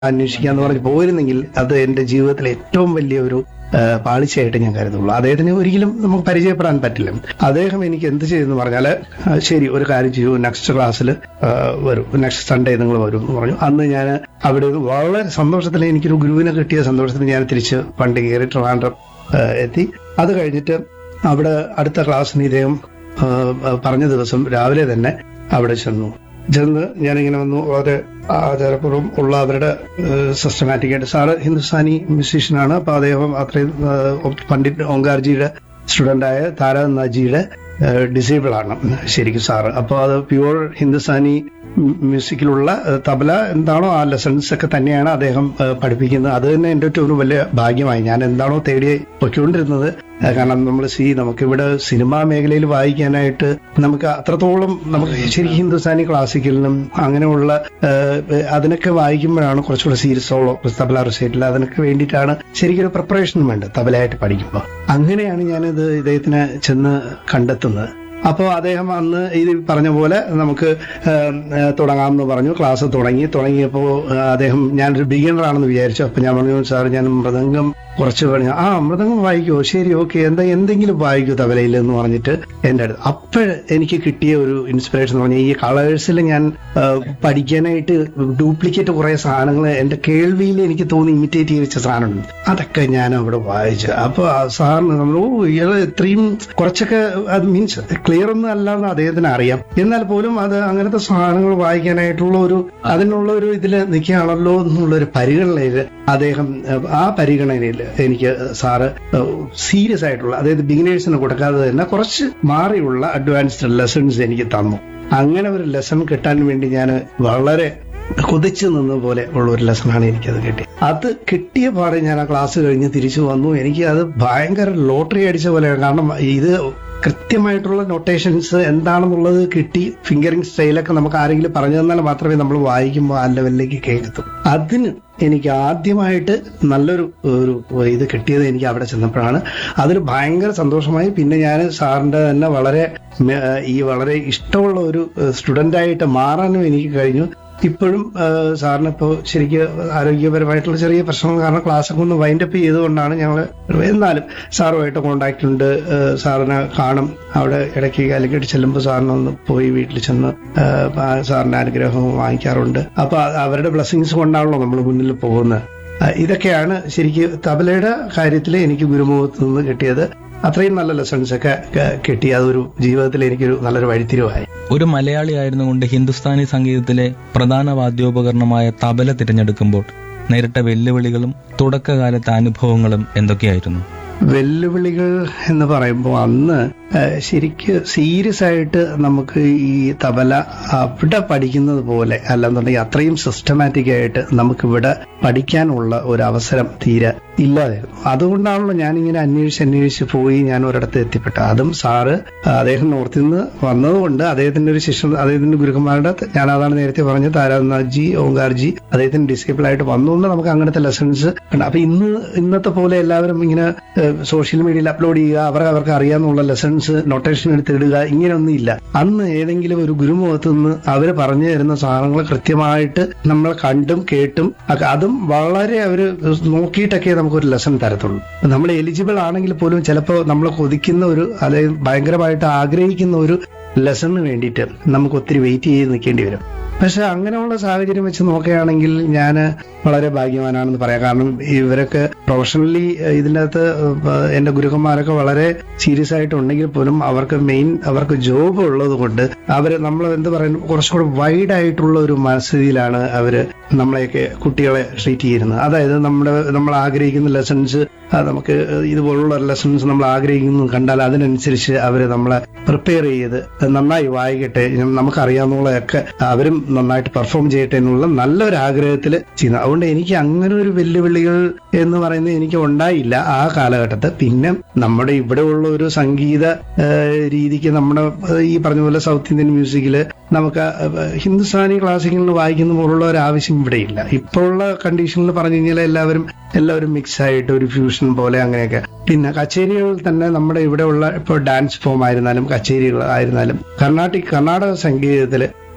അന്വേഷിക്കാന്ന് പറഞ്ഞ് പോയിരുന്നെങ്കിൽ അത് എന്റെ ജീവിതത്തിലെ ഏറ്റവും വലിയ ഒരു ആ, പാളിച്ചയായിട്ട് ഞാൻ കരുതുള്ളൂ അദ്ദേഹത്തിന് ഒരിക്കലും നമുക്ക് പരിചയപ്പെടാൻ പറ്റില്ല അദ്ദേഹം എനിക്ക് എന്ത് ചെയ്തെന്ന് പറഞ്ഞാൽ ശരി ഒരു കാര്യം ചെയ്യൂ നെക്സ്റ്റ് ക്ലാസ്സിൽ വരും നെക്സ്റ്റ് സൺഡേ നിങ്ങൾ വരും എന്ന് പറഞ്ഞു അന്ന് ഞാൻ അവിടെ വളരെ സന്തോഷത്തിൽ എനിക്കൊരു ഗുരുവിനെ കിട്ടിയ സന്തോഷത്തിൽ ഞാൻ തിരിച്ച് വണ്ടി കയറി ട്രിവാൻഡ്രം ആ, എത്തി അത് കഴിഞ്ഞിട്ട് അവിടെ അടുത്ത ക്ലാസ്സിന് ഇദ്ദേഹം ആ, ആ, പറഞ്ഞ ദിവസം രാവിലെ തന്നെ അവിടെ ചെന്നു ചെന്ന് ഞാനിങ്ങനെ വന്നു വളരെ ആചാരപൂർവ്വം ഉള്ള അവരുടെ സിസ്റ്റമാറ്റിക് ആയിട്ട് സാറ് ഹിന്ദുസ്ഥാനി മ്യൂസീഷ്യനാണ് അപ്പൊ അദ്ദേഹം അത്രയും ആ, പണ്ഡിറ്റ് ഓങ്കാർജിയുടെ സ്റ്റുഡൻ്റായ താര നജിയുടെ ഡിസേബിൾ ആണ് ശരിക്കും സാറ് അപ്പോൾ അത് പ്യുവർ ഹിന്ദുസ്ഥാനി മ്യൂസിക്കിലുള്ള ആ, തബല എന്താണോ ആ ലെസൺസ് ഒക്കെ തന്നെയാണ് അദ്ദേഹം ആ, പഠിപ്പിക്കുന്നത് അത് തന്നെ എൻ്റെ ഏറ്റവും ഒരു വലിയ ഭാഗ്യമായി ഞാൻ എന്താണോ തേടി പൊയ്ക്കൊണ്ടിരുന്നത് ആ, കാരണം നമ്മൾ സി നമുക്കിവിടെ സിനിമാ മേഖലയിൽ വായിക്കാനായിട്ട് നമുക്ക് അത്രത്തോളം നമുക്ക് ശരിക്കും ഹിന്ദുസ്ഥാനി ക്ലാസിക്കലിനും അങ്ങനെയുള്ള ആ, അതിനൊക്കെ വായിക്കുമ്പോഴാണ് കുറച്ചുകൂടെ സീരിയസ് ഓളോ തബല റിസൈറ്റിൽ അതിനൊക്കെ വേണ്ടിയിട്ടാണ് ശരിക്കും ഒരു പ്രിപ്പറേഷൻ വേണ്ടത് തബലയായിട്ട് പഠിക്കുമ്പോൾ അങ്ങനെയാണ് ഞാനിത് ഇദ്ദേഹത്തിനെ ചെന്ന് കണ്ടെത്തുന്നത് അപ്പോൾ അദ്ദേഹം അന്ന് ഇത് പറഞ്ഞ പോലെ നമുക്ക് ഏം, ഏ, തുടങ്ങാമെന്ന് പറഞ്ഞു ക്ലാസ് തുടങ്ങി തുടങ്ങിയപ്പോൾ ഏ, അദ്ദേഹം ഞാനൊരു ബിഗിനർ ആണെന്ന് വിചാരിച്ചു അപ്പോൾ ഞാൻ പറഞ്ഞു സാർ ഞാൻ മൃദംഗം കുറച്ച് പറഞ്ഞു ആ മൃദംഗം വായിക്കുമോ ശരി ഓക്കെ എന്താ എന്തെങ്കിലും വായിക്കൂ തബലയിൽ എന്ന് പറഞ്ഞിട്ട് എൻ്റെ അടുത്ത് അപ്പോൾ എനിക്ക് കിട്ടിയ ഒരു ഇൻസ്പിറേഷൻ എന്ന് പറഞ്ഞാൽ ഈ കളേഴ്സിൽ ഞാൻ ആ, പഠിക്കാനായിട്ട് ഡ്യൂപ്ലിക്കേറ്റ് കുറേ സാധനങ്ങൾ എൻ്റെ കേൾവിയിൽ എനിക്ക് തോന്നി ഇമിറ്റേറ്റ് ചെയ്ത് വെച്ച സാധനമുണ്ട് അതൊക്കെ ഞാൻ അവിടെ വായിച്ചു അപ്പോൾ സാറിന് നമ്മൾ ഓ ഇയാൾ ഇത്രയും കുറച്ചൊക്കെ അത് മീൻസ് ക്ലിയർ ഒന്നും അല്ലാന്ന് അദ്ദേഹത്തിന് അറിയാം എന്നാൽ പോലും അത് അങ്ങനത്തെ സാധനങ്ങൾ വായിക്കാനായിട്ടുള്ള ഒരു അതിനുള്ള ഒരു ഇതിൽ നിൽക്കുകയാണല്ലോ എന്നുള്ള ഒരു പരിഗണനയിൽ അദ്ദേഹം ഏഹ്, ആ പരിഗണനയിൽ എനിക്ക് സാറ് സീരിയസ് ആയിട്ടുള്ള അതായത് ബിഗിനേഴ്സിന് കൊടുക്കാതെ തന്നെ കുറച്ച് മാറിയുള്ള അഡ്വാൻസ്ഡ് ലെസൺസ് എനിക്ക് തന്നു അങ്ങനെ ഒരു ലെസൺ കിട്ടാൻ വേണ്ടി ഞാൻ വളരെ കൊതിച്ചു നിന്ന പോലെ ഉള്ള ഒരു ലെസണാണ് എനിക്കത് കിട്ടിയത് അത് കിട്ടിയ പാടെ ഞാൻ ആ ക്ലാസ് കഴിഞ്ഞ് തിരിച്ചു വന്നു എനിക്ക് അത് ഭയങ്കര ലോട്ടറി അടിച്ച പോലെയാണ് കാരണം ഇത് കൃത്യമായിട്ടുള്ള നൊട്ടേഷൻസ് എന്താണെന്നുള്ളത് കിട്ടി ഫിംഗറിംഗ് സ്റ്റൈലൊക്കെ നമുക്ക് ആരെങ്കിലും പറഞ്ഞു തന്നാൽ മാത്രമേ നമ്മൾ വായിക്കുമ്പോൾ ആ ലെവലിലേക്ക് കേൾക്കത്തു അതിന് എനിക്ക് ആദ്യമായിട്ട് നല്ലൊരു ഒരു ഇത് കിട്ടിയത് എനിക്ക് അവിടെ ചെന്നപ്പോഴാണ് അതിന് ഭയങ്കര സന്തോഷമായി പിന്നെ ഞാൻ സാറിന്റെ തന്നെ വളരെ മെ- ഈ വളരെ ഇഷ്ടമുള്ള ഒരു സ്റ്റുഡൻ്റായിട്ട് മാറാനും എനിക്ക് കഴിഞ്ഞു ഇപ്പോഴും സാറിന് ഇപ്പോൾ ശരിക്കും ആരോഗ്യപരമായിട്ടുള്ള ചെറിയ പ്രശ്നങ്ങൾ കാരണം ക്ലാസ്സൊക്കെ ഒന്ന് വൈൻഡ് അപ്പ് ചെയ്തുകൊണ്ടാണ് ഞങ്ങൾ എന്നാലും സാറുമായിട്ട് കോണ്ടാക്ട് ഉണ്ട് ആ, സാറിനെ കാണും അവിടെ ഇടയ്ക്ക് കാലിക്കറ്റ് ചെല്ലുമ്പോൾ സാറിനെ ഒന്ന് പോയി വീട്ടിൽ ചെന്ന് ആ, ആ, സാറിന്റെ അനുഗ്രഹം വാങ്ങിക്കാറുണ്ട് അപ്പൊ അത് അവരുടെ ബ്ലെസ്സിങ്സ് കൊണ്ടാണല്ലോ നമ്മൾ മുന്നിൽ പോകുന്നത് ആ, ഇതൊക്കെയാണ് ശരിക്കും തബലയുടെ കാര്യത്തിൽ എനിക്ക് ഗുരുമുഖത്ത് നിന്ന് കിട്ടിയത് അത്രയും നല്ല ലെസൺസ് ഒക്കെ ക- കിട്ടി അതൊരു ജീവിതത്തിൽ എനിക്കൊരു നല്ലൊരു വഴിത്തിരിവായി ഒരു മലയാളി ആയിരുന്നുകൊണ്ട് ഹിന്ദുസ്ഥാനി സംഗീതത്തിലെ പ്രധാന വാദ്യോപകരണമായ തബല തിരഞ്ഞെടുക്കുമ്പോൾ നേരിട്ട വെല്ലുവിളികളും തുടക്കകാലത്തെ അനുഭവങ്ങളും എന്തൊക്കെയായിരുന്നു വെല്ലുവിളികൾ എന്ന് പറയുമ്പോൾ അന്ന് ഏഹ്, ശരിക്ക് സീരിയസ് ആയിട്ട് നമുക്ക് ഈ തബല അവിടെ പഠിക്കുന്നത് പോലെ അല്ലെന്നുണ്ടെങ്കിൽ അത്രയും സിസ്റ്റമാറ്റിക് ആയിട്ട് നമുക്കിവിടെ പഠിക്കാനുള്ള ഒരു അവസരം തീരെ ഇല്ലാതായിരുന്നു അതുകൊണ്ടാണല്ലോ ഞാനിങ്ങനെ അന്വേഷിച്ച് അന്വേഷിച്ച് പോയി ഞാൻ ഒരിടത്ത് എത്തിപ്പെട്ടത് അതും സാറ് അദ്ദേഹം നോർത്തിൽ നിന്ന് വന്നതുകൊണ്ട് അദ്ദേഹത്തിന്റെ ഒരു ശിഷ്യൻ അദ്ദേഹത്തിന്റെ ഗുരുക്കന്മാരുടെ ഞാൻ അതാണ് നേരത്തെ പറഞ്ഞത് താരാനാഥ്ജി ഓങ്കാർജി അദ്ദേഹത്തിന് ഡിസേബിൾ ആയിട്ട് വന്നുകൊണ്ട് നമുക്ക് അങ്ങനത്തെ ലെസൺസ് ഉണ്ട് അപ്പൊ ഇന്ന് ഇന്നത്തെ പോലെ എല്ലാവരും ഇങ്ങനെ സോഷ്യൽ മീഡിയയിൽ അപ്ലോഡ് ചെയ്യുക അവർ അവർക്ക് അറിയാവുന്ന ലെസൺസ് നൊട്ടേഷൻ എടുത്തിടുക ഇങ്ങനെയൊന്നും ഇല്ല അന്ന് ഏതെങ്കിലും ഒരു ഗുരുമുഖത്ത് നിന്ന് അവർ പറഞ്ഞു തരുന്ന സാധനങ്ങൾ കൃത്യമായിട്ട് നമ്മൾ കണ്ടും കേട്ടും ഒക്കെ അതും വളരെ അവർ നോക്കിയിട്ടൊക്കെ നമുക്കൊരു ലെസൺ തരത്തുള്ളൂ നമ്മൾ എലിജിബിൾ ആണെങ്കിൽ പോലും ചിലപ്പോൾ നമ്മൾ കൊതിക്കുന്ന ഒരു അതായത് ഭയങ്കരമായിട്ട് ആഗ്രഹിക്കുന്ന ഒരു ലെസണിന് വേണ്ടിയിട്ട് നമുക്ക് ഒത്തിരി വെയിറ്റ് ചെയ്ത് നിൽക്കേണ്ടി വരും പക്ഷെ അങ്ങനെയുള്ള സാഹചര്യം വെച്ച് നോക്കുകയാണെങ്കിൽ ഞാൻ വളരെ ഭാഗ്യവാനാണെന്ന് പറയാം കാരണം ഇവരൊക്കെ പ്രൊഫഷണലി ഇതിൻ്റെ അകത്ത് എന്റെ ഗുരുക്കന്മാരൊക്കെ വളരെ സീരിയസ് ആയിട്ടുണ്ടെങ്കിൽ പോലും അവർക്ക് മെയിൻ അവർക്ക് ജോബ് ഉള്ളത് കൊണ്ട് അവർ നമ്മൾ എന്ത് പറയുന്നു കുറച്ചുകൂടെ വൈഡ് ആയിട്ടുള്ള ഒരു മനസ്ഥിതിയിലാണ് അവര് നമ്മളെയൊക്കെ കുട്ടികളെ ട്രീറ്റ് ചെയ്യുന്നത് അതായത് നമ്മുടെ നമ്മൾ ആഗ്രഹിക്കുന്ന ലെസൺസ് നമുക്ക് ഇതുപോലുള്ള ലെസൺസ് നമ്മൾ ആഗ്രഹിക്കുന്നു കണ്ടാൽ അതിനനുസരിച്ച് അവർ നമ്മളെ പ്രിപ്പയർ ചെയ്ത് നന്നായി വായിക്കട്ടെ നമുക്കറിയാവുന്നതൊക്കെ അവരും നന്നായിട്ട് പെർഫോം ചെയ്യട്ടെ എന്നുള്ള നല്ലൊരു ആഗ്രഹത്തിൽ ചെയ്യുന്നത് അതുകൊണ്ട് എനിക്ക് അങ്ങനെ ഒരു വെല്ലുവിളികൾ എന്ന് പറയുന്നത് എനിക്ക് ഉണ്ടായില്ല ആ കാലഘട്ടത്തിൽ പിന്നെ നമ്മുടെ ഇവിടെ ഉള്ള ഒരു സംഗീത ആ, രീതിക്ക് നമ്മുടെ ആ, ഈ പറഞ്ഞ പോലെ സൗത്ത് ഇന്ത്യൻ മ്യൂസിക്കില് നമുക്ക് ആ, ഹിന്ദുസ്ഥാനി ക്ലാസിക്കലിൽ വായിക്കുന്ന പോലുള്ള ഒരു ആവശ്യം ഇവിടെ ഇല്ല ഇപ്പോഴുള്ള കണ്ടീഷനിൽ പറഞ്ഞു കഴിഞ്ഞാൽ എല്ലാവരും എല്ലാവരും മിക്സ് ആയിട്ട് ഒരു ഫ്യൂഷൻ പോലെ അങ്ങനെയൊക്കെ പിന്നെ കച്ചേരികൾ തന്നെ നമ്മുടെ ഇവിടെ ഉള്ള ഇപ്പോൾ ഡാൻസ് ഫോം ആയിരുന്നാലും കച്ചേരികൾ ആയിരുന്നാലും കർണാട്ടിക് കർണാടക സംഗീതത്തില്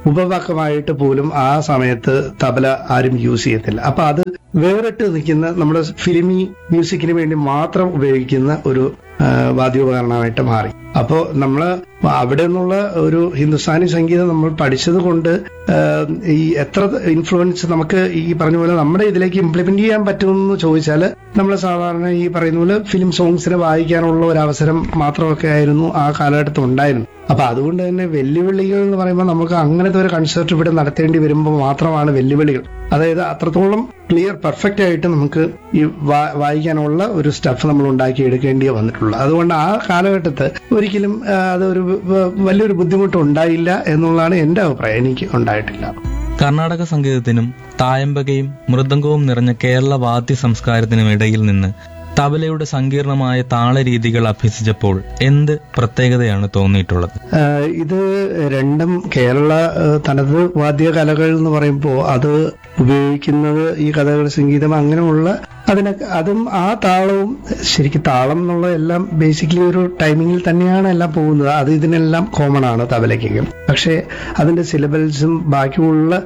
ഉപവാക്കമായിട്ട് പോലും ആ സമയത്ത് തബല ആരും യൂസ് ചെയ്യത്തില്ല അപ്പൊ അത് വേറിട്ട് നിൽക്കുന്ന നമ്മുടെ ഫിലിമി മ്യൂസിക്കിന് വേണ്ടി മാത്രം ഉപയോഗിക്കുന്ന ഒരു ആ, വാദ്യോപകരണമായിട്ട് മാറി അപ്പോൾ നമ്മൾ അവിടെ നിന്നുള്ള ഒരു ഹിന്ദുസ്ഥാനി സംഗീതം നമ്മൾ പഠിച്ചത് കൊണ്ട് ആ, ഈ എത്ര ഇൻഫ്ലുവൻസ് നമുക്ക് ഈ പറഞ്ഞ പോലെ നമ്മുടെ ഇതിലേക്ക് ഇംപ്ലിമെന്റ് ചെയ്യാൻ പറ്റുമെന്ന് ചോദിച്ചാൽ നമ്മൾ സാധാരണ ഈ പറയുന്ന പോലെ ഫിലിം സോങ്സിനെ വായിക്കാനുള്ള ഒരു അവസരം മാത്രമൊക്കെ ആയിരുന്നു ആ കാലഘട്ടത്തിൽ ഉണ്ടായിരുന്നു അപ്പൊ അതുകൊണ്ട് തന്നെ വെല്ലുവിളികൾ എന്ന് പറയുമ്പോൾ നമുക്ക് അങ്ങനത്തെ ഒരു കൺസേർട്ട് ഇവിടെ നടത്തേണ്ടി വരുമ്പോൾ മാത്രമാണ് വെല്ലുവിളികൾ അതായത് അത്രത്തോളം ക്ലിയർ പെർഫെക്റ്റ് ആയിട്ട് നമുക്ക് ഈ വാ- വായിക്കാനുള്ള ഒരു സ്റ്റഫ് നമ്മൾ ഉണ്ടാക്കി എടുക്കേണ്ടി വന്നിട്ടുള്ളൂ അതുകൊണ്ട് ആ കാലഘട്ടത്ത് ഒരിക്കലും ആ, അതൊരു വ- വലിയൊരു ബുദ്ധിമുട്ട് ഉണ്ടായില്ല എന്നുള്ളതാണ് എന്റെ അഭിപ്രായം എനിക്ക് ഉണ്ടായിട്ടില്ല കർണാടക സംഗീതത്തിനും തായമ്പകയും മൃദംഗവും നിറഞ്ഞ കേരള വാദ്യ സംസ്കാരത്തിനും ഇടയിൽ നിന്ന് തബലയുടെ സങ്കീർണമായ താളരീതികൾ അഭ്യസിച്ചപ്പോൾ എന്ത് പ്രത്യേകതയാണ് തോന്നിയിട്ടുള്ളത് ആഹ് ഇത് രണ്ടും കേരള ആഹ് തനത് വാദ്യകലകൾ എന്ന് പറയുമ്പോൾ അത് ഉപയോഗിക്കുന്നത് ഈ കഥകളി സംഗീതം അങ്ങനെയുള്ള അതിനൊക്കെ അതും ആ താളവും ശരിക്കും താളം എന്നുള്ള എല്ലാം ബേസിക്കലി ഒരു ടൈമിങ്ങിൽ തന്നെയാണ് എല്ലാം പോകുന്നത് അത് ഇതിനെല്ലാം കോമൺ ആണ് തബലയ്ക്കും പക്ഷേ അതിന്റെ സിലബൽസും ബാക്കിയുള്ള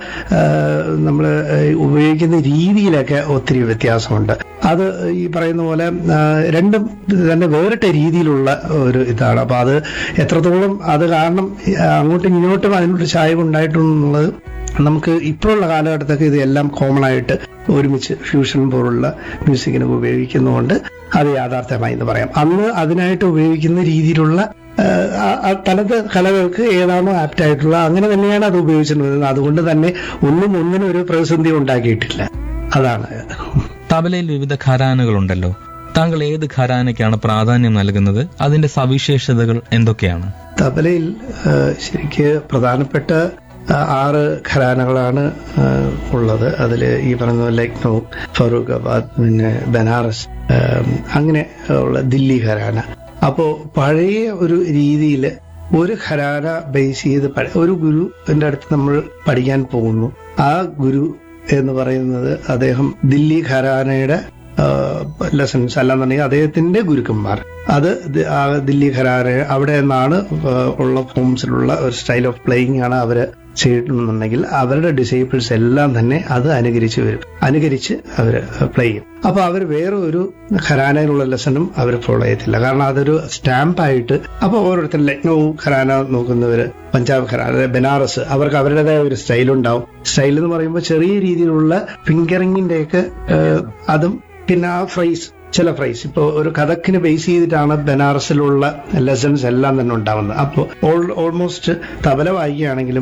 നമ്മൾ ഉപയോഗിക്കുന്ന രീതിയിലൊക്കെ ഒത്തിരി വ്യത്യാസമുണ്ട് അത് ഈ പറയുന്ന പോലെ ആ, രണ്ടും തന്നെ വേറിട്ട രീതിയിലുള്ള ഒരു ഇതാണ് അപ്പൊ അത് എത്രത്തോളം അത് കാരണം ആ, അങ്ങോട്ടും ഇങ്ങോട്ടും അതിനൊരു ചായവ് ഉണ്ടായിട്ടുള്ളത് നമുക്ക് ഇപ്പോഴുള്ള കാലഘട്ടത്തൊക്കെ ഇത് എല്ലാം കോമൺ ആയിട്ട് ഒരുമിച്ച് ഫ്യൂഷൻ പോലുള്ള മ്യൂസിക്കിന് ഉപയോഗിക്കുന്നതുകൊണ്ട് അത് യാഥാർത്ഥ്യമായി എന്ന് പറയാം അന്ന് അതിനായിട്ട് ഉപയോഗിക്കുന്ന രീതിയിലുള്ള ആ, ആ- ആ തനത് കലകൾക്ക് ഏതാണോ ആപ്റ്റ് ആയിട്ടുള്ള അങ്ങനെ തന്നെയാണ് അത് ഉപയോഗിച്ചിരുന്നത് അതുകൊണ്ട് തന്നെ ഒന്നും ഒന്നിനും ഒരു പ്രതിസന്ധി ഉണ്ടാക്കിയിട്ടില്ല അതാണ് തബലയിൽ വിവിധ ഖരാനകളുണ്ടല്ലോ താങ്കൾ ഏത് ഖരാനയ്ക്കാണ് പ്രാധാന്യം നൽകുന്നത് അതിന്റെ സവിശേഷതകൾ എന്തൊക്കെയാണ് തബലയിൽ ആ, ശരിക്ക് പ്രധാനപ്പെട്ട ആ, ആറ് ഖരാനകളാണ് ആ, ഉള്ളത് അതിൽ ഈ പറഞ്ഞ പോലെ ലക്നൗ ഫറൂഖാബാദ് പിന്നെ ബനാറസ് ആ, അങ്ങനെ ഉള്ള ദില്ലി ഖരാന അപ്പോൾ പഴയ ഒരു രീതിയിൽ ഒരു ഖരാന ബേസ് ചെയ്ത് പഠി- ഒരു ഗുരുവിന്റെ അടുത്ത് നമ്മൾ പഠിക്കാൻ പോകുന്നു ആ ഗുരു എന്ന് പറയുന്നത് അദ്ദേഹം ദില്ലി ഖരാനയുടെ ലെസൺസ് അല്ലാന്നുണ്ടെങ്കിൽ അദ്ദേഹത്തിന്റെ ഗുരുക്കന്മാർ അത് ദി- ആ ദില്ലി ഖരാന അവിടെ നിന്നാണ് ആ, ഉള്ള ഫോംസിലുള്ള ഒരു സ്റ്റൈൽ ഓഫ് പ്ലേയിങ് ആണ് അവര് ചെയ്യുന്നുണ്ടെങ്കിൽ അവരുടെ ഡിസേബിൾസ് എല്ലാം തന്നെ അത് അനുകരിച്ച് വരും അനുകരിച്ച് അവർ പ്ലേ ചെയ്യും അപ്പൊ അവർ വേറെ ഒരു ഖരാനയിലുള്ള ലെസണും അവർ ഫോളോ ചെയ്യത്തില്ല കാരണം അതൊരു സ്റ്റാമ്പായിട്ട് അപ്പൊ ഓരോരുത്തർ ലക്നൗ ഖരാന നോക്കുന്നവര് പഞ്ചാബ് ഖരാന ബനാറസ് അവർക്ക് അവരുടേതായ ഒരു സ്റ്റൈൽ ഉണ്ടാവും സ്റ്റൈൽ എന്ന് പറയുമ്പോൾ ചെറിയ രീതിയിലുള്ള ഫിംഗറിങ്ങിന്റെ ഒക്കെ അതും പിന്നെ ആ ഫ്രൈസ് ചില ഫ്രൈസ് ഇപ്പോൾ ഒരു കഥക്കിന് ബേസ് ചെയ്തിട്ടാണ് ബനാറസിലുള്ള ലെസൺസ് എല്ലാം തന്നെ ഉണ്ടാവുന്നത് അപ്പോൾ ഓൾമോസ്റ്റ് തബല വായിക്കുകയാണെങ്കിലും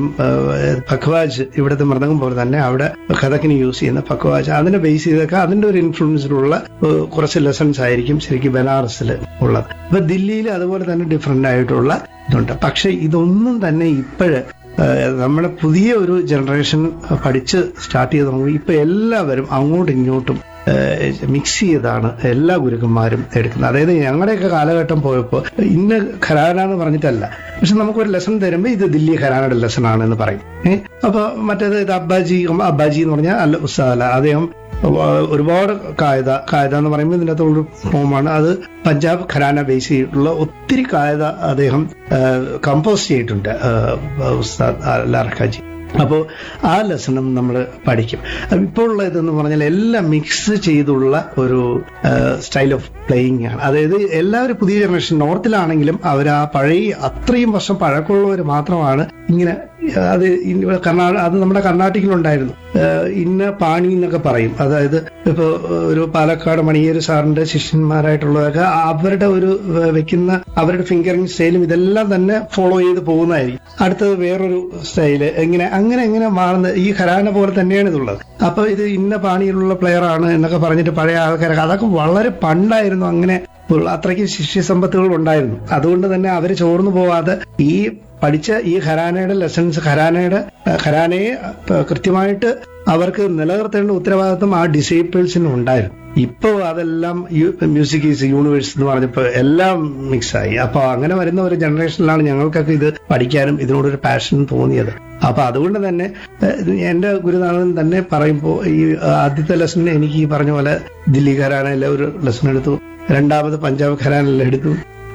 പക്വാജ് ഇവിടുത്തെ മൃദംഗം പോലെ തന്നെ അവിടെ കഥക്കിന് യൂസ് ചെയ്യുന്ന പക്വാജ് അതിനെ ബേസ് ചെയ്തൊക്കെ അതിന്റെ ഒരു ഇൻഫ്ലുവൻസിലുള്ള ഏഹ്, കുറച്ച് ലെസൺസ് ആയിരിക്കും ശരിക്കും ബനാറസിൽ ഉള്ളത് അപ്പൊ ദില്ലിയിൽ അതുപോലെ തന്നെ ഡിഫറെന്റ് ആയിട്ടുള്ള ഇതുണ്ട് പക്ഷെ ഇതൊന്നും തന്നെ ഇപ്പോഴ് നമ്മുടെ പുതിയ ഒരു ജനറേഷൻ പഠിച്ച് സ്റ്റാർട്ട് ചെയ്ത് നോക്കുമ്പോൾ ഇപ്പൊ എല്ലാവരും അങ്ങോട്ടും ഇങ്ങോട്ടും മിക്സ് ചെയ്താണ് എല്ലാ ഗുരുക്കന്മാരും എടുക്കുന്നത് അതായത് ഞങ്ങളുടെയൊക്കെ കാലഘട്ടം പോയപ്പോൾ ഇന്ന ഖരാന എന്ന് പറഞ്ഞിട്ടല്ല പക്ഷെ നമുക്കൊരു ലെസൺ തരുമ്പോൾ ഇത് ദില്ലി ഖരാനയുടെ ലെസൺ ആണ് എന്ന് പറയും ഏഹ് അപ്പൊ മറ്റേത് ഇത് അബ്ബാജി അബ്ബാജി എന്ന് പറഞ്ഞാൽ അല്ല ഉസ്താദല്ല അദ്ദേഹം ഒരുപാട് കായത കായത എന്ന് പറയുമ്പോൾ ഇതിൻ്റെ അകത്തുള്ള ഫോമാണ് അത് പഞ്ചാബ് ഖരാന ബേസ് ചെയ്തിട്ടുള്ള ഒത്തിരി കായത അദ്ദേഹം കമ്പോസ് ചെയ്തിട്ടുണ്ട് ആ, ഉസ്താദ് ലാർക്കാജി അപ്പോൾ ആ ലെസണും നമ്മൾ പഠിക്കും അപ്പൊ ഇപ്പോൾ ഉള്ള ഇതെന്ന് പറഞ്ഞാൽ എല്ലാം മിക്സ് ചെയ്തുള്ള ഒരു സ്റ്റൈൽ ഓഫ് പ്ലേയിങ് ആണ് അതായത് എല്ലാവരും പുതിയ ജനറേഷൻ നോർത്തിലാണെങ്കിലും അവർ ആ പഴയ അത്രയും വർഷം പഴക്കമുള്ളവർ മാത്രമാണ് ഇങ്ങനെ അത് ഇന്ന കർണാടക അത് നമ്മുടെ കർണാടകയിലുണ്ടായിരുന്നു ഏഹ് ഇന്ന പാണി എന്നൊക്കെ പറയും അതായത് ഇപ്പോൾ ഒരു പാലക്കാട് മണിയേര് സാറിന്റെ ശിഷ്യന്മാരായിട്ടുള്ളതൊക്കെ അവരുടെ ഒരു ഏഹ് വെക്കുന്ന അവരുടെ ഫിംഗറിംഗ് സ്റ്റൈലും ഇതെല്ലാം തന്നെ ഫോളോ ചെയ്ത് പോകുന്നതായിരിക്കും അടുത്തത് വേറൊരു സ്റ്റൈല് എങ്ങനെ അങ്ങനെ എങ്ങനെ മാറുന്നത് ഈ ഖരാന പോലെ തന്നെയാണ് ഇതുള്ളത് അപ്പൊ ഇത് ഇന്ന പാണിയിലുള്ള പ്ലെയർ ആണ് എന്നൊക്കെ പറഞ്ഞിട്ട് പഴയ ആൾക്കാരൊക്കെ അതൊക്കെ വളരെ പണ്ടായിരുന്നു അങ്ങനെ ഉള്ള അത്രയ്ക്ക് ശിഷ്യസമ്പത്തുകൾ ഉണ്ടായിരുന്നു അതുകൊണ്ട് തന്നെ അവര് ചോർന്നു പോവാതെ ഈ പഠിച്ച ഈ ഖരാനയുടെ ലെസൺസ് ഖരാനയുടെ ഏഹ് ഖരാനയെ ഏഹ് കൃത്യമായിട്ട് അവർക്ക് നിലനിർത്തേണ്ട ഉത്തരവാദിത്വം ആ ഡിസേബിൾസിനും ഉണ്ടായിരുന്നു ഇപ്പോ അതെല്ലാം മ്യൂസിക് ഈസ് യൂണിവേഴ്സ് എന്ന് പറഞ്ഞപ്പോ എല്ലാം മിക്സ് ആയി അപ്പൊ അങ്ങനെ വരുന്ന ഒരു ജനറേഷനിലാണ് ഞങ്ങൾക്കൊക്കെ ഇത് പഠിക്കാനും ഇതിനോടൊരു പാഷൻ തോന്നിയത് അപ്പൊ അതുകൊണ്ട് തന്നെ ഏഹ് എന്റെ ഗുരുനാഥൻ തന്നെ പറയുമ്പോൾ ഈ ആദ്യത്തെ ലെസൺ എനിക്ക് ഈ പറഞ്ഞ പോലെ ദില്ലി ഖരാനയിലെ ഒരു ലെസൺ എടുത്തു രണ്ടാമത് പഞ്ചാബ് ഖരാനെല്ലാം എടുത്തു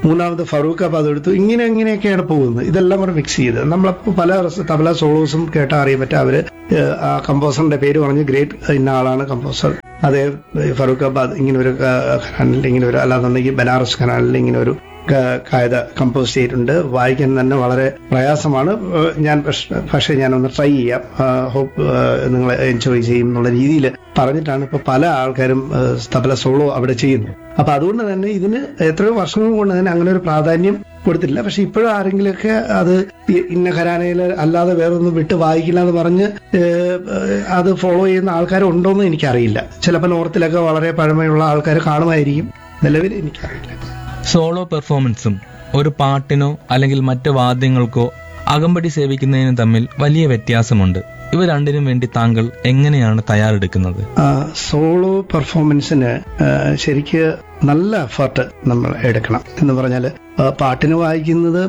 മൂന്നാമത് ഫറൂഖാബാദ് എടുത്തു ഇങ്ങനെ ഇങ്ങനെയൊക്കെയാണ് പോകുന്നത് ഇതെല്ലാം കൂടെ മിക്സ് ചെയ്ത് നമ്മളപ്പോൾ പല റസ്- തബല സോളോസും കേട്ടാൽ അറിയാൻ പറ്റും അവര് ഏഹ്, ആ കമ്പോസറിന്റെ പേര് പറഞ്ഞ് ഗ്രേറ്റ് ഇന്ന ആളാണ് കമ്പോസർ അതേ ഏഹ്, ഫറൂഖാബാദ് ഇങ്ങനെ ഒരു ഖനാലിൽ ഇങ്ങനെ ഒരു അല്ലാന്നുണ്ടെങ്കിൽ ബനാറസ് ഖനാലിൽ ഇങ്ങനെ ഒരു ക- കായത കമ്പോസ് ചെയ്തിട്ടുണ്ട് വായിക്കാൻ തന്നെ വളരെ പ്രയാസമാണ് ഏഹ് ഞാൻ പക്ഷ- പക്ഷേ ഞാനൊന്ന് ട്രൈ ചെയ്യാം ഹോപ്പ് നിങ്ങൾ എൻജോയ് ചെയ്യും എന്നുള്ള രീതിയിൽ പറഞ്ഞിട്ടാണ് ഇപ്പൊ പല ആൾക്കാരും ഏഹ് തബല സോളോ അവിടെ ചെയ്യുന്നത് അപ്പൊ അതുകൊണ്ട് തന്നെ ഇതിന് എത്രയോ വർഷങ്ങൾ കൊണ്ട് തന്നെ അങ്ങനെ ഒരു പ്രാധാന്യം കൊടുത്തിട്ടില്ല പക്ഷെ ഇപ്പോഴും ആരെങ്കിലുമൊക്കെ അത് ഈ- ഇന്ന ഖരാനയിൽ അല്ലാതെ വേറൊന്നും വിട്ട് വായിക്കില്ല എന്ന് പറഞ്ഞ് ഏഹ്, ഏഹ്, അത് ഫോളോ ചെയ്യുന്ന ആൾക്കാരുണ്ടോന്ന് എനിക്കറിയില്ല ചിലപ്പോൾ നോർത്തിലൊക്കെ വളരെ പഴമയുള്ള ആൾക്കാർ കാണുമായിരിക്കും നിലവിൽ എനിക്കറിയില്ല സോളോ പെർഫോമൻസും ഒരു പാട്ടിനോ അല്ലെങ്കിൽ മറ്റ് വാദ്യങ്ങൾക്കോ അകമ്പടി സേവിക്കുന്നതിനും തമ്മിൽ വലിയ വ്യത്യാസമുണ്ട് ഇവ രണ്ടിനും വേണ്ടി താങ്കൾ എങ്ങനെയാണ് തയ്യാറെടുക്കുന്നത് ആ, സോളോ പെർഫോമൻസിന് ആ, ശരിക്ക് നല്ല എഫർട്ട് നമ്മൾ എടുക്കണം എന്ന് പറഞ്ഞാൽ പാട്ടിന് വായിക്കുന്നത്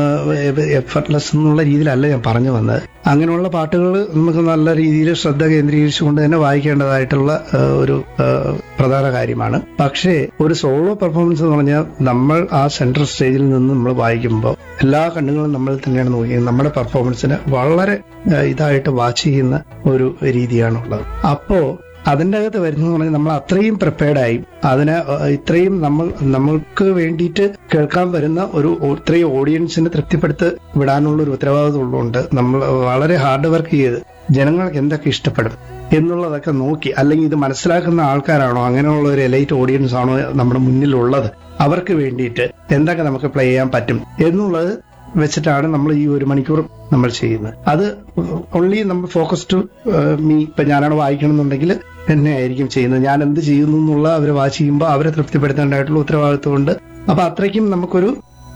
എഫർട്ട്ലെസ് എന്നുള്ള രീതിയിലല്ല ഞാൻ പറഞ്ഞു വന്നത് അങ്ങനെയുള്ള പാട്ടുകൾ നമുക്ക് നല്ല രീതിയിൽ ശ്രദ്ധ കേന്ദ്രീകരിച്ചുകൊണ്ട് തന്നെ വായിക്കേണ്ടതായിട്ടുള്ള ആ, ഒരു ആ, പ്രധാന കാര്യമാണ് പക്ഷേ ഒരു സോളോ പെർഫോമൻസ് എന്ന് പറഞ്ഞാൽ നമ്മൾ ആ സെൻട്രൽ സ്റ്റേജിൽ നിന്ന് നമ്മൾ വായിക്കുമ്പോൾ എല്ലാ കണ്ണുകളും നമ്മൾ തന്നെയാണ് നോക്കിയത് നമ്മുടെ പെർഫോമൻസിന് വളരെ ആ, ഇതായിട്ട് വാച്ച് ചെയ്യുന്ന ഒരു രീതിയാണുള്ളത് അപ്പോ അതിൻ്റെ അകത്ത് വരുന്നത് പറഞ്ഞാൽ നമ്മൾ അത്രയും പ്രിപ്പയർഡായി അതിന് അഹ് ഇത്രയും നമ്മൾ നമ്മൾക്ക് വേണ്ടിയിട്ട് കേൾക്കാൻ വരുന്ന ഒരു ഓ- ഇത്രയും ഓഡിയൻസിനെ തൃപ്തിപ്പെടുത്തി വിടാനുള്ള ഒരു ഉത്തരവാദിത്വം ഉള്ളതുകൊണ്ട് നമ്മൾ വളരെ ഹാർഡ് വർക്ക് ചെയ്ത് ജനങ്ങൾക്ക് എന്തൊക്കെ ഇഷ്ടപ്പെടും എന്നുള്ളതൊക്കെ നോക്കി അല്ലെങ്കിൽ ഇത് മനസ്സിലാക്കുന്ന ആൾക്കാരാണോ അങ്ങനെയുള്ള ഒരു എലൈറ്റ് ഓഡിയൻസ് ആണോ നമ്മുടെ മുന്നിലുള്ളത് അവർക്ക് വേണ്ടിയിട്ട് എന്തൊക്കെ നമുക്ക് പ്ലേ ചെയ്യാൻ പറ്റും എന്നുള്ളത് വെച്ചിട്ടാണ് നമ്മൾ ഈ ഒരു മണിക്കൂർ നമ്മൾ ചെയ്യുന്നത് അത് ഓൺലി നമ്മൾ ഫോക്കസ് ടു മീ ഇപ്പൊ ഞാനാണ് വായിക്കണമെന്നുണ്ടെങ്കിൽ എന്നെ ആയിരിക്കും ചെയ്യുന്നത് ഞാൻ എന്ത് ചെയ്യുന്നു എന്നുള്ള അവർ വാച്ച് ചെയ്യുമ്പോൾ അവരെ തൃപ്തിപ്പെടുത്തേണ്ടതായിട്ടുള്ള ഉത്തരവാദിത്വം ഉണ്ട് അപ്പൊ അത്രയ്ക്കും നമുക്കൊരു